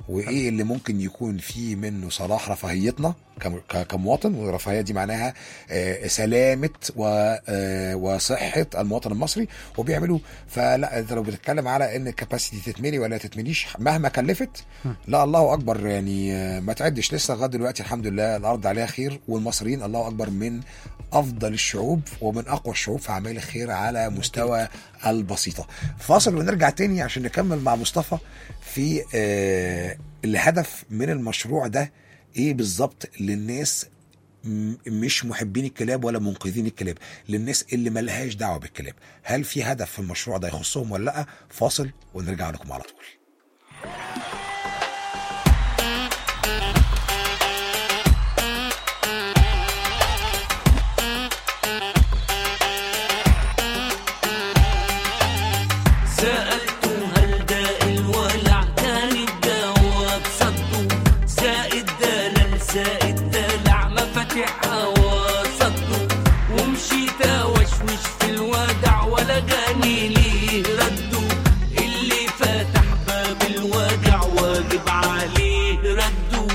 وايه اللي ممكن يكون فيه منه صلاح رفاهيتنا كم- ك- كمواطن والرفاهيه دي معناها آه، سلامه و- آه، وصحه المواطن المصري وبيعملوا فلا انت لو بتتكلم على ان الكباسيتي تتملي ولا تتمليش مهما كلفت لا الله اكبر يعني آه، ما تعدش لسه لغايه دلوقتي الحمد لله الارض عليها خير والمصريين الله اكبر من افضل الشعوب ومن اقوى الشعوب في اعمال الخير على مستوى البسيطه فاصل ونرجع تاني عشان نكمل مع مصطفى في آه، الهدف من المشروع ده ايه بالظبط للناس م- مش محبين الكلاب ولا منقذين الكلاب للناس اللي ملهاش دعوه بالكلاب هل في هدف في المشروع ده يخصهم ولا لا فاصل ونرجع لكم على طول سألته هل داء الولع كان الجواب صدوا زائد دلال زائد دلع مفاتيحها وصدوا ومشيت اوشوش في الودع ولا جاني ليه ردوا اللي فتح باب الوجع واجب عليه ردوا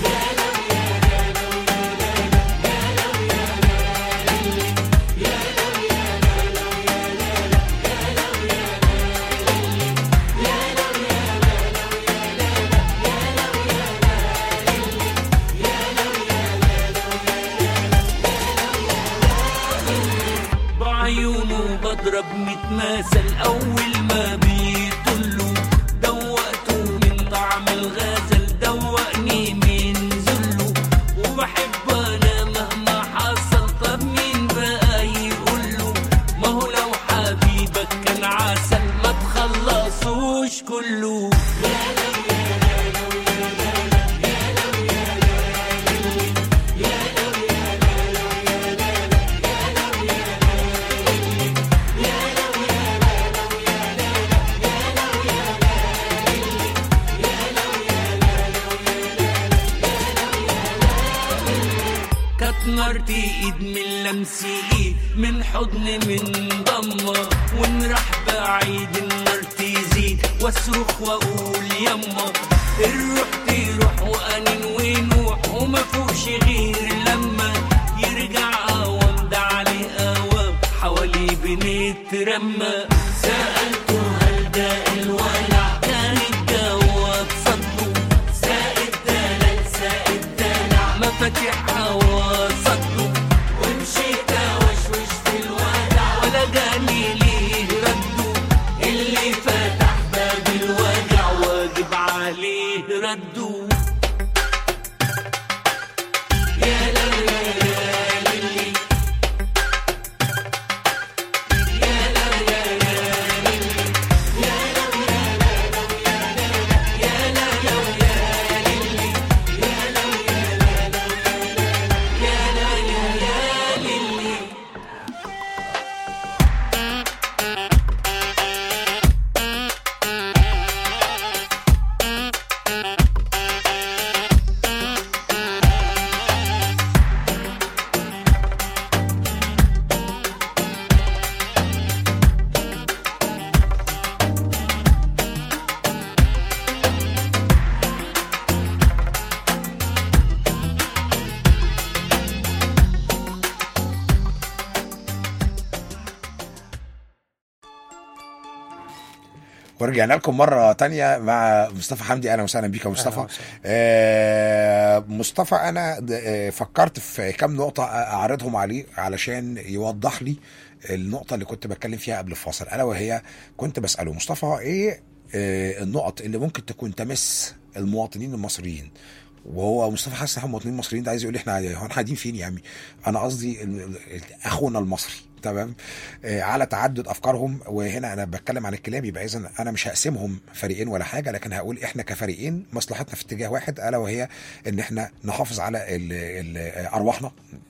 بعيونه بضرب متماثل اول ما بيطلوا دوقته من طعم الغزل دوقني من ذله وبحب انا مهما حصل طب مين بقى يقوله ما هو لو حبيبك كان عسل ما تخلصوش كله كانت نارتي ايد من لمسي ايد من حضن من ضمة ونروح بعيد النار تزيد واصرخ واقول يما الروح تروح وانين ونوح وما فوقش غير لما يرجع اوام ده عليه اوام حواليه بنترمى سألته هل ده الولع كان الجواب صدقه زائد دلال زائد دلع مفاتيحها وصدقه ومشيت اوشوش في الودع ولا جاني ليه ردوا اللي فتح باب الوجع واجب عليه ردوا يا لا يا يا للي يا لا يا يا للي يا لا يا لا يا لا يا يا للي يا لا يا لا يا لا يا للي ورجعنا لكم مرة تانية مع مصطفى حمدي أهلا وسهلا بيك يا أهلا مصطفى وسهلا. آه مصطفى أنا د- آه، فكرت في كام نقطة أعرضهم عليه علشان يوضح لي النقطة اللي كنت بتكلم فيها قبل الفاصل ألا وهي كنت بسأله مصطفى إيه آه النقط اللي ممكن تكون تمس المواطنين المصريين وهو مصطفى حاسس ان احنا مواطنين مصريين ده عايز يقول لي احنا هو احنا قاعدين فين يا عمي انا قصدي ال- ال- اخونا المصري تمام آه، على تعدد افكارهم وهنا انا بتكلم عن الكلاب يبقى اذا انا مش هقسمهم فريقين ولا حاجه لكن هقول احنا كفريقين مصلحتنا في اتجاه واحد الا وهي ان احنا نحافظ على ال ال ارواحنا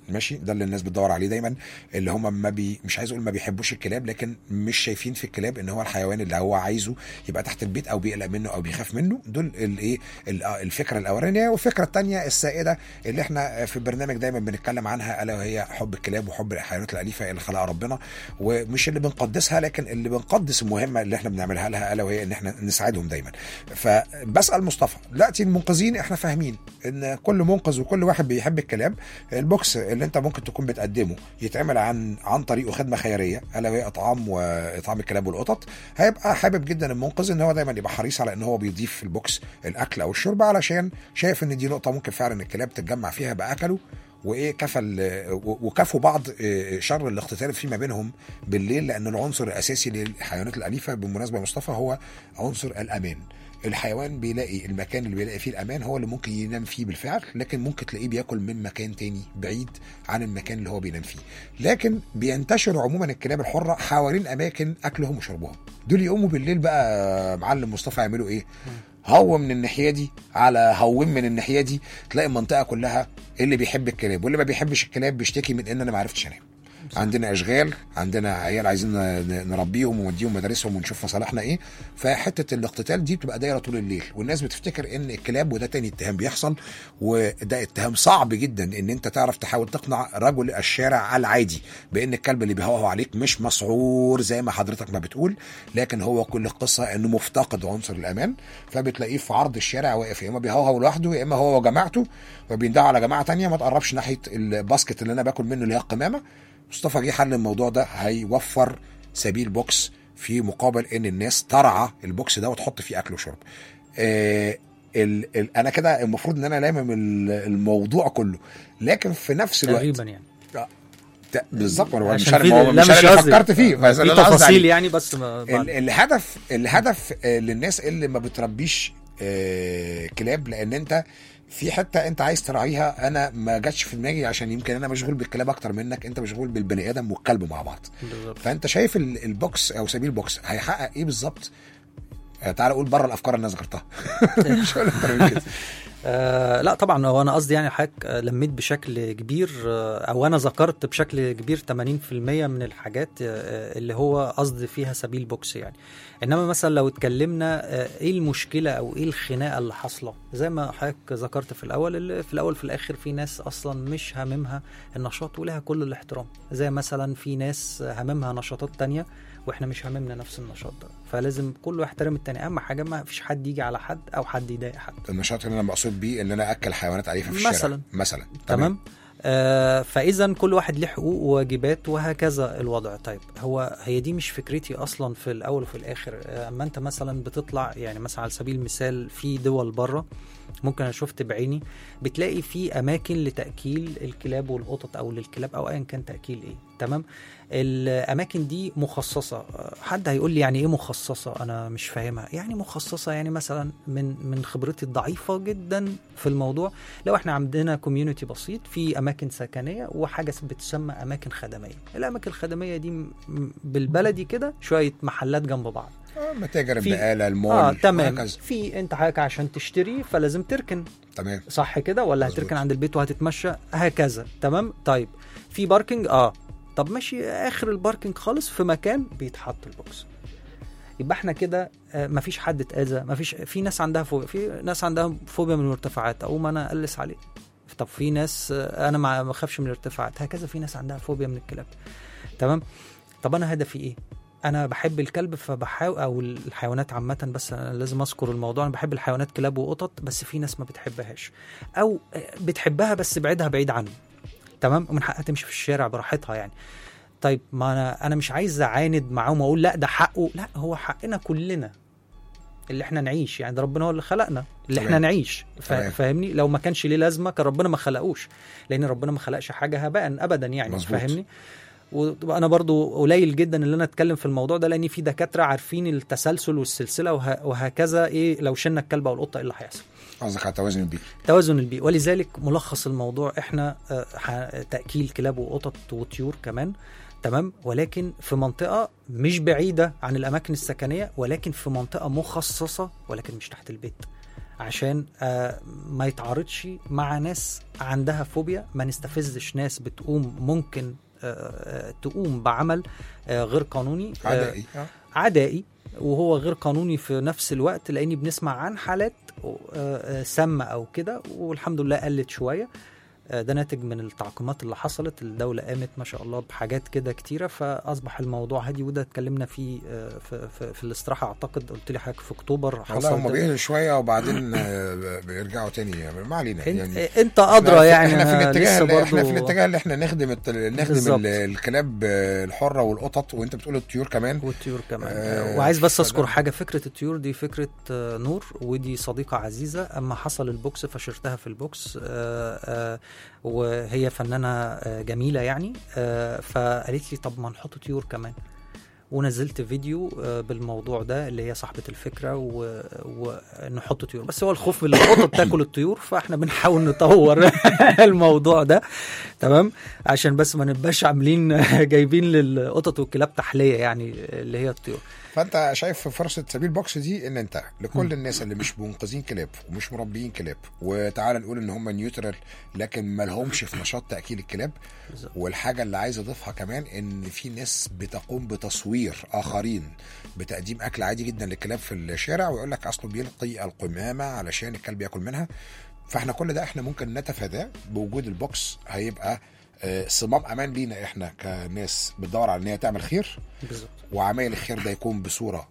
ماشي ده اللي الناس بتدور عليه دايما اللي هم ما بي مش عايز اقول ما بيحبوش الكلاب لكن مش شايفين في الكلاب ان هو الحيوان اللي هو عايزه يبقى تحت البيت او بيقلق منه او بيخاف منه دول الايه ال- آه الفكره الاولانيه والفكره الثانيه السائده اللي احنا في البرنامج دايما بنتكلم عنها الا وهي حب الكلاب وحب الحيوانات الاليفه اللي خلقها ربنا ومش اللي بنقدسها لكن اللي بنقدس المهمه اللي احنا بنعملها لها الا وهي ان احنا نساعدهم دايما فبسال مصطفى دلوقتي المنقذين احنا فاهمين ان كل منقذ وكل واحد بيحب الكلاب البوكس اللي انت ممكن تكون بتقدمه يتعمل عن عن طريقه خدمه خيريه الا وهي اطعام واطعام الكلاب والقطط هيبقى حابب جدا المنقذ ان هو دايما يبقى حريص على ان هو بيضيف في البوكس الاكل او الشرب علشان شايف ان دي نقطه ممكن فعلا الكلاب تتجمع فيها باكلوا وايه كفى ال- و- وكفوا بعض آه، شر الاقتتال فيما بينهم بالليل لان العنصر الاساسي للحيوانات الاليفه بالمناسبه يا مصطفى هو عنصر الامان الحيوان بيلاقي المكان اللي بيلاقي فيه الامان هو اللي ممكن ينام فيه بالفعل لكن ممكن تلاقيه بياكل من مكان تاني بعيد عن المكان اللي هو بينام فيه لكن بينتشروا عموما الكلاب الحره حوالين اماكن اكلهم وشربهم دول يقوموا بالليل بقى معلم مصطفى يعملوا ايه هو من الناحيه دي على هوم من الناحيه دي تلاقي المنطقه كلها اللي بيحب الكلاب واللي ما بيحبش الكلاب بيشتكي من ان انا ما عرفتش انام عندنا اشغال عندنا عيال عايزين ن- نربيهم ونوديهم مدارسهم ونشوف مصالحنا ايه فحته الاقتتال دي بتبقى دايره طول الليل والناس بتفتكر ان الكلاب وده تاني اتهام بيحصل وده اتهام صعب جدا ان انت تعرف تحاول تقنع رجل الشارع العادي بان الكلب اللي بيهوهو عليك مش مسعور زي ما حضرتك ما بتقول لكن هو كل القصه انه مفتقد عنصر الامان فبتلاقيه في عرض الشارع واقف يا اما بيهوهو لوحده يا اما هو وجماعته وبيندعوا على جماعه تانية ما تقربش ناحيه الباسكت اللي انا باكل منه اللي هي القمامه مصطفى جه حل الموضوع ده هيوفر سبيل بوكس في مقابل ان الناس ترعى البوكس ده وتحط فيه اكل وشرب آه ال ال انا كده المفروض ان انا لامم ال- الموضوع كله لكن في نفس الوقت تقريبا يعني ت- بالظبط هو مش عشان عارف في- ما هو لا مش عارف قصدي. اللي فكرت فيه بس في اللي أنا قصدي تفاصيل عليه. يعني بس ما ال- بعد- الهدف الهدف آه، للناس اللي ما بتربيش آه، كلاب لان انت في حته انت عايز تراعيها انا ما جاتش في دماغي عشان يمكن انا مشغول بالكلاب اكتر منك انت مشغول بالبني ادم والكلب مع بعض بالظبط. فانت شايف ال- البوكس او سبيل بوكس هيحقق ايه بالظبط آه، تعال قول بره الافكار اللي انا ذكرتها مش هقول اكتر من كده آه لا طبعا هو انا قصدي يعني حضرتك آه، لميت بشكل كبير آه، او انا ذكرت بشكل كبير 80% من الحاجات آه، اللي هو قصدي فيها سبيل بوكس يعني انما مثلا لو اتكلمنا آه، ايه المشكله او ايه الخناقه اللي حاصله زي ما حضرتك ذكرت في الاول اللي في الاول في الاخر في ناس اصلا مش هاممها النشاط ولها كل الاحترام زي مثلا في ناس هاممها نشاطات تانية واحنا مش هاممنا نفس النشاط ده فلازم كله يحترم التاني اهم حاجه ما فيش حد يجي على حد او حد يضايق حد النشاط اللي انا مقصود بيه ان انا اكل حيوانات اليفه في الشارع مثلاً. مثلا تمام آه فاذا كل واحد له حقوق وواجبات وهكذا الوضع طيب هو هي دي مش فكرتي اصلا في الاول وفي الاخر آه، اما انت مثلا بتطلع يعني مثلا على سبيل المثال في دول بره ممكن انا شفت بعيني بتلاقي في اماكن لتاكيل الكلاب والقطط او للكلاب او ايا كان تاكيل ايه تمام الاماكن دي مخصصه آه، حد هيقول لي يعني ايه مخصصه انا مش فاهمها يعني مخصصه يعني مثلا من من خبرتي الضعيفه جدا في الموضوع لو احنا عندنا كوميونتي بسيط في اماكن سكنيه وحاجه بتسمى اماكن خدميه الاماكن الخدميه دي م- م- بالبلدي كده شويه محلات جنب بعض آه، متاجر في- البقاله المول اه تمام وهكذا. في انت حضرتك عشان تشتري فلازم تركن تمام صح كده ولا مظبوط. هتركن عند البيت وهتتمشى هكذا تمام طيب في باركينج اه طب ماشي اخر الباركينج خالص في مكان بيتحط البوكس يبقى احنا كده آه، مفيش حد اتاذى مفيش في ناس عندها فوبيا في ناس عندها فوبيا من المرتفعات اقوم انا اقلس عليه طب في ناس آه، انا ما ما بخافش من الارتفاعات هكذا في ناس عندها فوبيا من الكلاب تمام طب انا هدفي ايه انا بحب الكلب فبحاول او الحيوانات عامه بس انا لازم اذكر الموضوع انا بحب الحيوانات كلاب وقطط بس في ناس ما بتحبهاش او بتحبها بس بعيدها بعيد عنه تمام ومن حقها تمشي في الشارع براحتها يعني طيب ما انا انا مش عايز اعاند معاهم واقول لا ده حقه لا هو حقنا كلنا اللي احنا نعيش يعني ده ربنا هو اللي خلقنا اللي تمام. احنا نعيش فا- تمام. فاهمني لو ما كانش ليه لازمه كان ربنا ما خلقوش لان ربنا ما خلقش حاجه هباء ابدا يعني مظبوط. فاهمني وانا برضو قليل جدا اللي انا اتكلم في الموضوع ده لان في دكاتره عارفين التسلسل والسلسله وه... وهكذا ايه لو شلنا الكلبه والقطه ايه اللي هيحصل قصدك على التوازن البيئي توازن البيئي ولذلك ملخص الموضوع احنا آه، ح- تاكيل كلاب وقطط وطيور كمان تمام ولكن في منطقه مش بعيده عن الاماكن السكنيه ولكن في منطقه مخصصه ولكن مش تحت البيت عشان آه، ما يتعارضش مع ناس عندها فوبيا ما نستفزش ناس بتقوم ممكن آه، آه، تقوم بعمل آه، غير قانوني آه، عدائي آه. عدائي وهو غير قانوني في نفس الوقت لاني بنسمع عن حالات آه، آه، سامه او كده والحمد لله قلت شويه آه، ده ناتج من التعقيمات اللي حصلت الدولة قامت ما شاء الله بحاجات كده كتيرة فأصبح الموضوع هادي وده اتكلمنا فيه آه، في, في, في الاستراحة أعتقد قلت لي حضرتك في أكتوبر والله هم حصل بيهدوا شويه وبعدين آه، بيرجعوا تاني ما علينا انت, يعني انت احنا أدرى في- يعني احنا في أنا الاتجاه لسه اللي احنا في برضو- الاتجاه اللي احنا نخدم الت- نخدم بالظبط. ال- الكلاب آه، الحره والقطط وانت بتقول الطيور كمان والطيور كمان آه، آه وعايز بس فده- اذكر حاجه فكره الطيور دي فكره آه نور ودي صديقه عزيزه اما حصل البوكس فشرتها في البوكس آه آه وهي فنانه آه جميله يعني آه فقالت لي طب ما نحط طيور كمان ونزلت فيديو آه، بالموضوع ده اللي هي صاحبة الفكرة و- ونحط طيور بس هو الخوف من القطط تاكل الطيور فاحنا بنحاول نطور الموضوع ده تمام عشان بس ما نبقاش عاملين جايبين للقطط والكلاب تحلية يعني اللي هي الطيور فانت شايف فرصه سبيل بوكس دي ان انت لكل الناس اللي مش منقذين كلاب ومش مربيين كلاب وتعالى نقول ان هم نيوترال لكن ما لهمش في نشاط تاكيل الكلاب بالظبط. والحاجه اللي عايز اضيفها كمان ان في ناس بتقوم بتصوير اخرين بتقديم اكل عادي جدا للكلاب في الشارع ويقول لك اصله بيلقي القمامه علشان الكلب ياكل منها فاحنا كل ده احنا ممكن نتفاداه بوجود البوكس هيبقى آه، صمام امان لينا احنا كناس بتدور على ان هي تعمل خير بالظبط وعمايل الخير ده يكون بصوره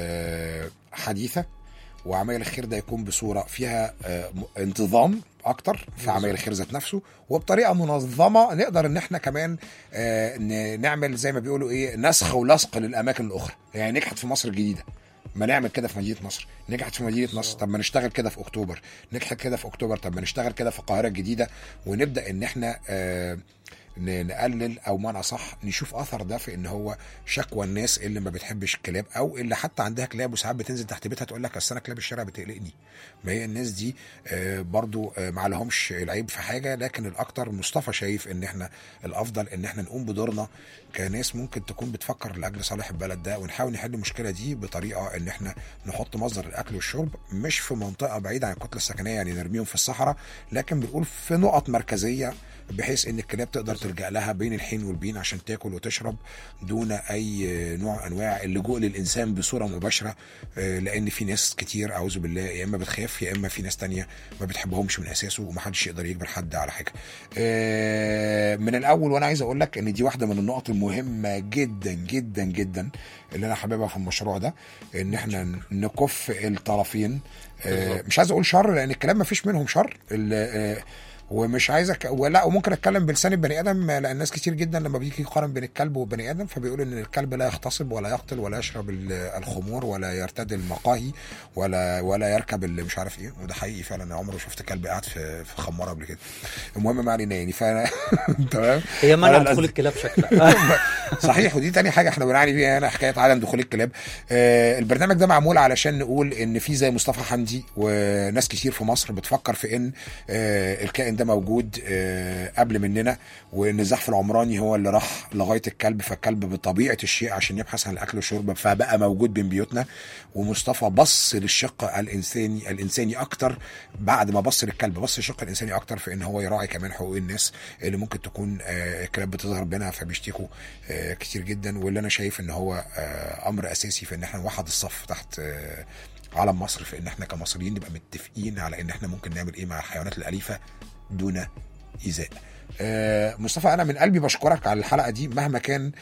آه، حديثه وعمايل الخير ده يكون بصوره فيها آه، م- انتظام اكتر في عمايل الخير ذات نفسه وبطريقه منظمه نقدر ان احنا كمان آه، ن- نعمل زي ما بيقولوا ايه نسخ ولصق للاماكن الاخرى يعني نجحت في مصر الجديده ما نعمل كده في مدينه نصر نجحت في مدينه نصر طب ما نشتغل كده في اكتوبر نجحت كده في اكتوبر طب ما نشتغل كده في القاهره الجديده ونبدا ان احنا آه ن- نقلل او معنى اصح نشوف اثر ده في ان هو شكوى الناس اللي ما بتحبش الكلاب او اللي حتى عندها كلاب وساعات بتنزل تحت بيتها تقول لك اصل انا كلاب الشارع بتقلقني ما هي الناس دي آه، برضو آه، ما لهمش العيب في حاجه لكن الاكتر مصطفى شايف ان احنا الافضل ان احنا نقوم بدورنا كناس ممكن تكون بتفكر لاجل صالح البلد ده ونحاول نحل المشكله دي بطريقه ان احنا نحط مصدر الاكل والشرب مش في منطقه بعيده عن الكتله السكنيه يعني نرميهم في الصحراء لكن بنقول في نقط مركزيه بحيث ان الكلاب تقدر تلجا لها بين الحين والبين عشان تاكل وتشرب دون اي نوع انواع اللجوء للانسان بصوره مباشره آه، لان في ناس كتير اعوذ بالله يا اما بتخاف يا اما في ناس تانية ما بتحبهمش من اساسه ومحدش يقدر يجبر حد على حاجه آه، من الاول وانا عايز اقول لك ان دي واحده من النقط المهمه جدا جدا جدا اللي انا حاببها في المشروع ده ان احنا نكف الطرفين آه، مش عايز اقول شر لان الكلام ما فيش منهم شر ال- آه، ومش عايزك ولا وممكن اتكلم بلسان البني ادم لان ناس كتير جدا لما بيجي يقارن بين الكلب والبني ادم فبيقول ان الكلب لا يغتصب ولا يقتل ولا يشرب ال- الخمور ولا يرتدي المقاهي ولا ولا يركب اللي مش عارف ايه وده حقيقي فعلا انا عمري ما شفت كلب قاعد في في خماره قبل كده المهم ما علينا يعني ف تمام هي منع أنا دخول الكلاب شكلها صحيح ودي تاني حاجه احنا بنعاني فيها هنا حكايه عدم دخول الكلاب آه البرنامج ده معمول علشان نقول ان في زي مصطفى حمدي وناس كتير في مصر بتفكر في ان آه الكائن ده موجود آه قبل مننا وان الزحف العمراني هو اللي راح لغايه الكلب فالكلب بطبيعه الشيء عشان يبحث عن الاكل والشرب فبقى موجود بين بيوتنا ومصطفى بص للشق الانساني الانساني اكتر بعد ما بص للكلب بص للشق الانساني اكتر في ان هو يراعي كمان حقوق الناس اللي ممكن تكون آه، الكلاب بتظهر بينها فبيشتكوا آه، كتير جدا واللي انا شايف ان هو آه، امر اساسي في ان احنا نوحد الصف تحت آه، علم مصر في ان احنا كمصريين نبقى متفقين على ان احنا ممكن نعمل ايه مع الحيوانات الاليفه دون ايذاء آه، مصطفى انا من قلبي بشكرك على الحلقه دي مهما كان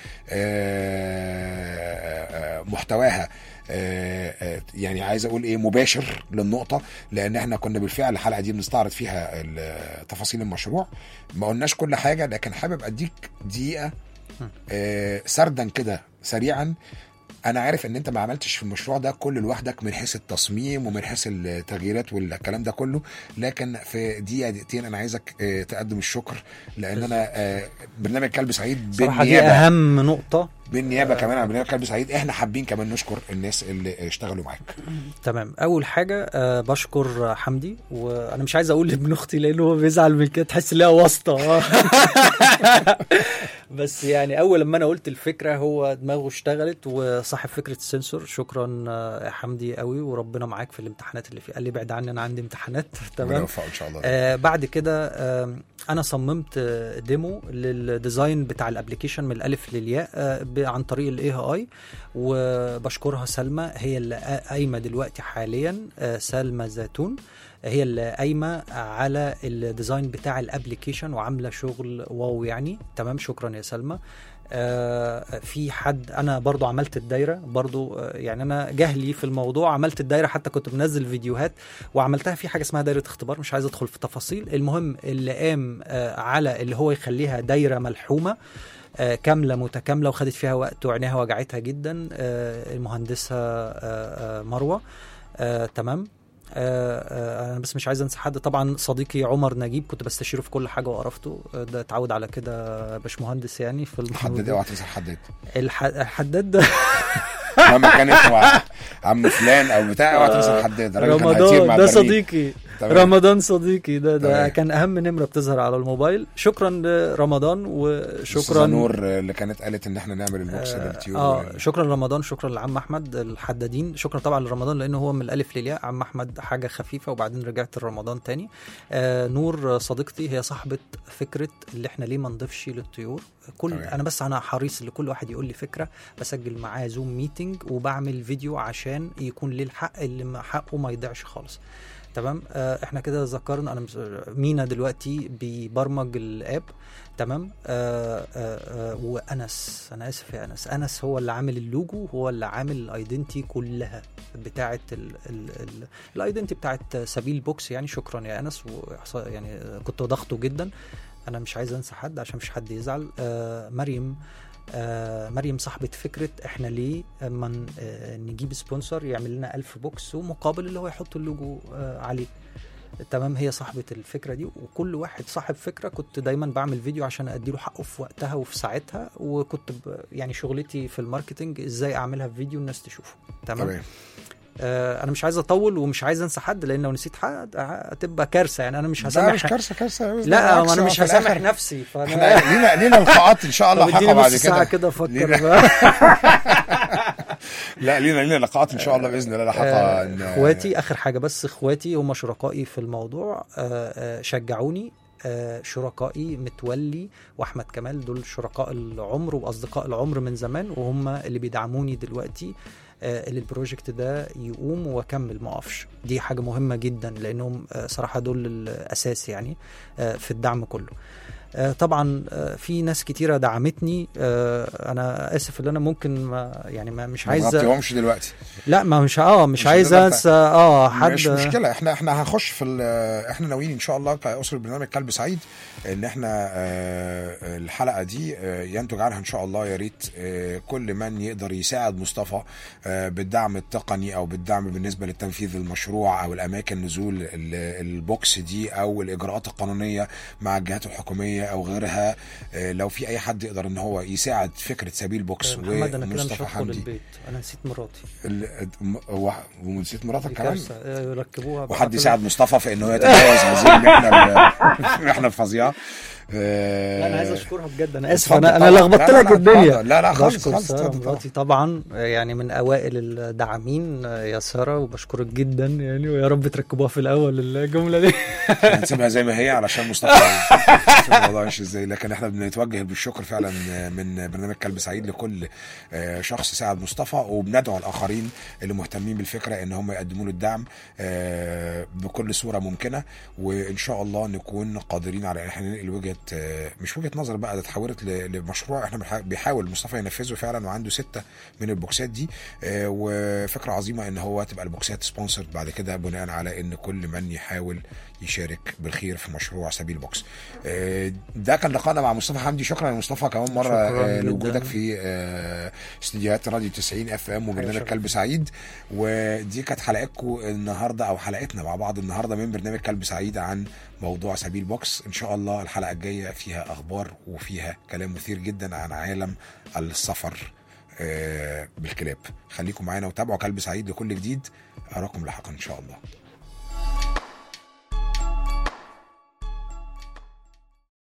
آه، آه، محتواها آه، آه، يعني عايز اقول ايه مباشر للنقطه لان احنا كنا بالفعل الحلقه دي بنستعرض فيها ال- تفاصيل المشروع ما قلناش كل حاجه لكن حابب اديك دقيقه آه، سردا كده سريعا انا عارف ان انت ما عملتش في المشروع ده كل لوحدك من حيث التصميم ومن حيث التغييرات والكلام ده كله لكن في دقيقه دقيقتين انا عايزك آه، تقدم الشكر لان انا آه، برنامج كلب سعيد صراحة دي بالنيابه أهم نقطة بالنيابه كمان عن برنامج كلب سعيد احنا حابين كمان نشكر الناس اللي اشتغلوا معاك تمام اول حاجه أه بشكر حمدي وانا مش عايز اقول لابن اختي لانه هو بيزعل من كده تحس ان هي واسطه بس يعني اول لما انا قلت الفكره هو دماغه اشتغلت وصاحب فكره السنسور شكرا آه، يا حمدي قوي وربنا معاك في الامتحانات اللي فيه قال لي بعد عني انا عندي امتحانات ربنا تمام يوفقه ان شاء الله آه بعد كده آه انا صممت آه، ديمو للديزاين بتاع الابلكيشن من الالف للياء آه ب- عن طريق الاي اي وبشكرها سلمى هي اللي قا- قايمه دلوقتي حاليا آه سلمى زيتون هي اللي قايمه على الديزاين بتاع الابلكيشن وعامله شغل واو يعني تمام شكرا يا سلمى آه، في حد انا برضو عملت الدايره برضو آه، يعني انا جهلي في الموضوع عملت الدايره حتى كنت منزل فيديوهات وعملتها في حاجه اسمها دايره اختبار مش عايز ادخل في تفاصيل المهم اللي قام آه، على اللي هو يخليها دايره ملحومه آه، كامله متكامله وخدت فيها وقت وعينيها وجعتها جدا آه، المهندسه آه، آه، مروه آه، تمام آه، آه، انا بس مش عايز انسى حد طبعا صديقي عمر نجيب كنت بستشيره في كل حاجه وقرفته آه، ده اتعود على كده باشمهندس يعني في حدد الموضوع اوعى تنسى حدد الح... الحداد ده مهما كان اسمه عم فلان او بتاع اوعى تنسى الحداد الراجل كان هيطير رمضان مع ده البريد. صديقي تمام. رمضان صديقي ده ده تمام. كان اهم نمره بتظهر على الموبايل شكرا لرمضان أستاذة وشكرا نور اللي كانت قالت ان احنا نعمل البوكس للطيور اه شكرا لرمضان شكرا لعم احمد الحدادين شكرا طبعا لرمضان لانه هو من الالف للياء عم احمد حاجه خفيفه وبعدين رجعت لرمضان تاني آه نور صديقتي هي صاحبه فكره اللي احنا ليه ما نضيفش للطيور كل تمام. انا بس انا حريص لكل واحد يقول لي فكره بسجل معاه زوم ميتنج وبعمل فيديو عشان يكون ليه الحق اللي ما- حقه ما يضيعش خالص تمام آه احنا كده ذكرنا انا مس- مينا دلوقتي بيبرمج الاب تمام آه آه آه وانس انا اسف يا انس انس هو اللي عامل اللوجو هو اللي عامل الايدنتي كلها بتاعه الايدنتي بتاعه سبيل بوكس يعني شكرا يا انس وإحصاء- يعني آه، كنت ضغطه جدا انا مش عايز انسى حد عشان مش حد يزعل آه مريم آه مريم صاحبة فكرة احنا ليه اما ن- آه نجيب سبونسر يعمل لنا ألف بوكس ومقابل اللي هو يحط اللوجو آه عليه تمام هي صاحبة الفكرة دي وكل واحد صاحب فكرة كنت دايما بعمل فيديو عشان اديله حقه في وقتها وفي ساعتها وكنت ب... يعني شغلتي في الماركتينج ازاي اعملها في فيديو الناس تشوفه تمام, تمام آه انا مش عايز اطول ومش عايز انسى حد لان لو نسيت حد هتبقى كارثة يعني انا مش لا هسامح مش كارثه كارثه لا بالعكس، ما انا مش في هسامح الآخر نفسي فانا احنا لينا لينا لقاءات ان شاء الله طب حلقه اديني بعد نص ساعة كده كده افكر لينا- بقى لا لينا لينا لقاءات ان شاء الله باذن الله لاحقه آه، إن- اخواتي اخر حاجه بس اخواتي هم شركائي في الموضوع آه، آه، شجعوني آه، شركائي متولي واحمد كمال دول شركاء العمر واصدقاء العمر من زمان وهم اللي بيدعموني دلوقتي آه، اللي البروجكت ده يقوم واكمل ما اقفش دي حاجه مهمه جدا لانهم آه، صراحه دول الاساس يعني آه، في الدعم كله آه، طبعا آه، في ناس كتيره دعمتني آه، انا اسف ان انا ممكن ما يعني ما مش ما عايز نغطيهمش دلوقتي لا ما مش اه مش, مش عايز هنقدر انسى اه حد مش مشكله احنا احنا هنخش في ال- احنا ناويين ان شاء الله كاسره برنامج كلب سعيد ان احنا آه، الحلقه دي آه، ينتج عنها ان شاء الله يا ريت آه، كل من يقدر يساعد مصطفى آه، بالدعم التقني او بالدعم بالنسبه لتنفيذ المشروع او الاماكن نزول ال- البوكس دي او الاجراءات القانونيه مع الجهات الحكوميه او غيرها آه، لو في اي حد يقدر ان هو يساعد فكره سبيل بوكس محمد انا كده مش ومصطفى هدخل حمدي البيت انا نسيت مراتي ال- م- و- ونسيت مراتك دي كمان كارثه آه، يركبوها بقى وحد في- يساعد مصطفى في انه يتجاوز هذه المحنه المحنه الفظيعه لا انا عايز اشكرها بجد انا اسف اتفضل انا انا طبعاً. لخبطت لا، لا، لك لا، الدنيا اتفضل. لا، لا، خالص، بشكر خالص، ساره اتفضل طبعاً. مراتي طبعا آه، يعني من اوائل الداعمين آه، يا ساره وبشكرك جدا يعني ويا رب تركبوها في الاول الجمله دي هنسيبها زي ما هي علشان مصطفى شوف الموضوع ماشي ازاي لكن احنا بنتوجه بالشكر فعلا من برنامج كلب سعيد لكل آه، شخص ساعد مصطفى وبندعو الاخرين اللي مهتمين بالفكره ان هم يقدموا له الدعم آه، بكل صوره ممكنه وان شاء الله نكون قادرين على ان احنا ننقل وجهه آه، مش وجهه نظر بقى ده اتحولت ل- لمشروع احنا بنح- بيحاول مصطفى ينفذه فعلا وعنده سته من البوكسات دي آه، وفكره عظيمه ان هو تبقى البوكسات سبونسرد بعد كده بناء على ان كل من يحاول يشارك بالخير في مشروع سبيل بوكس آه، ده كان لقاءنا مع مصطفى حمدي شكرا يا مصطفى كمان مره شكراً آه، جداً. لوجودك في آه، استديوهات راديو 90 اف ام وبرنامج شرف. كلب سعيد ودي كانت حلقتكم النهارده او حلقتنا مع بعض النهارده من برنامج كلب سعيد عن موضوع سبيل بوكس ان شاء الله الحلقه الجايه فيها اخبار وفيها كلام مثير جدا عن عالم السفر آه، بالكلاب خليكم معانا وتابعوا كلب سعيد لكل جديد اراكم لاحقا ان شاء الله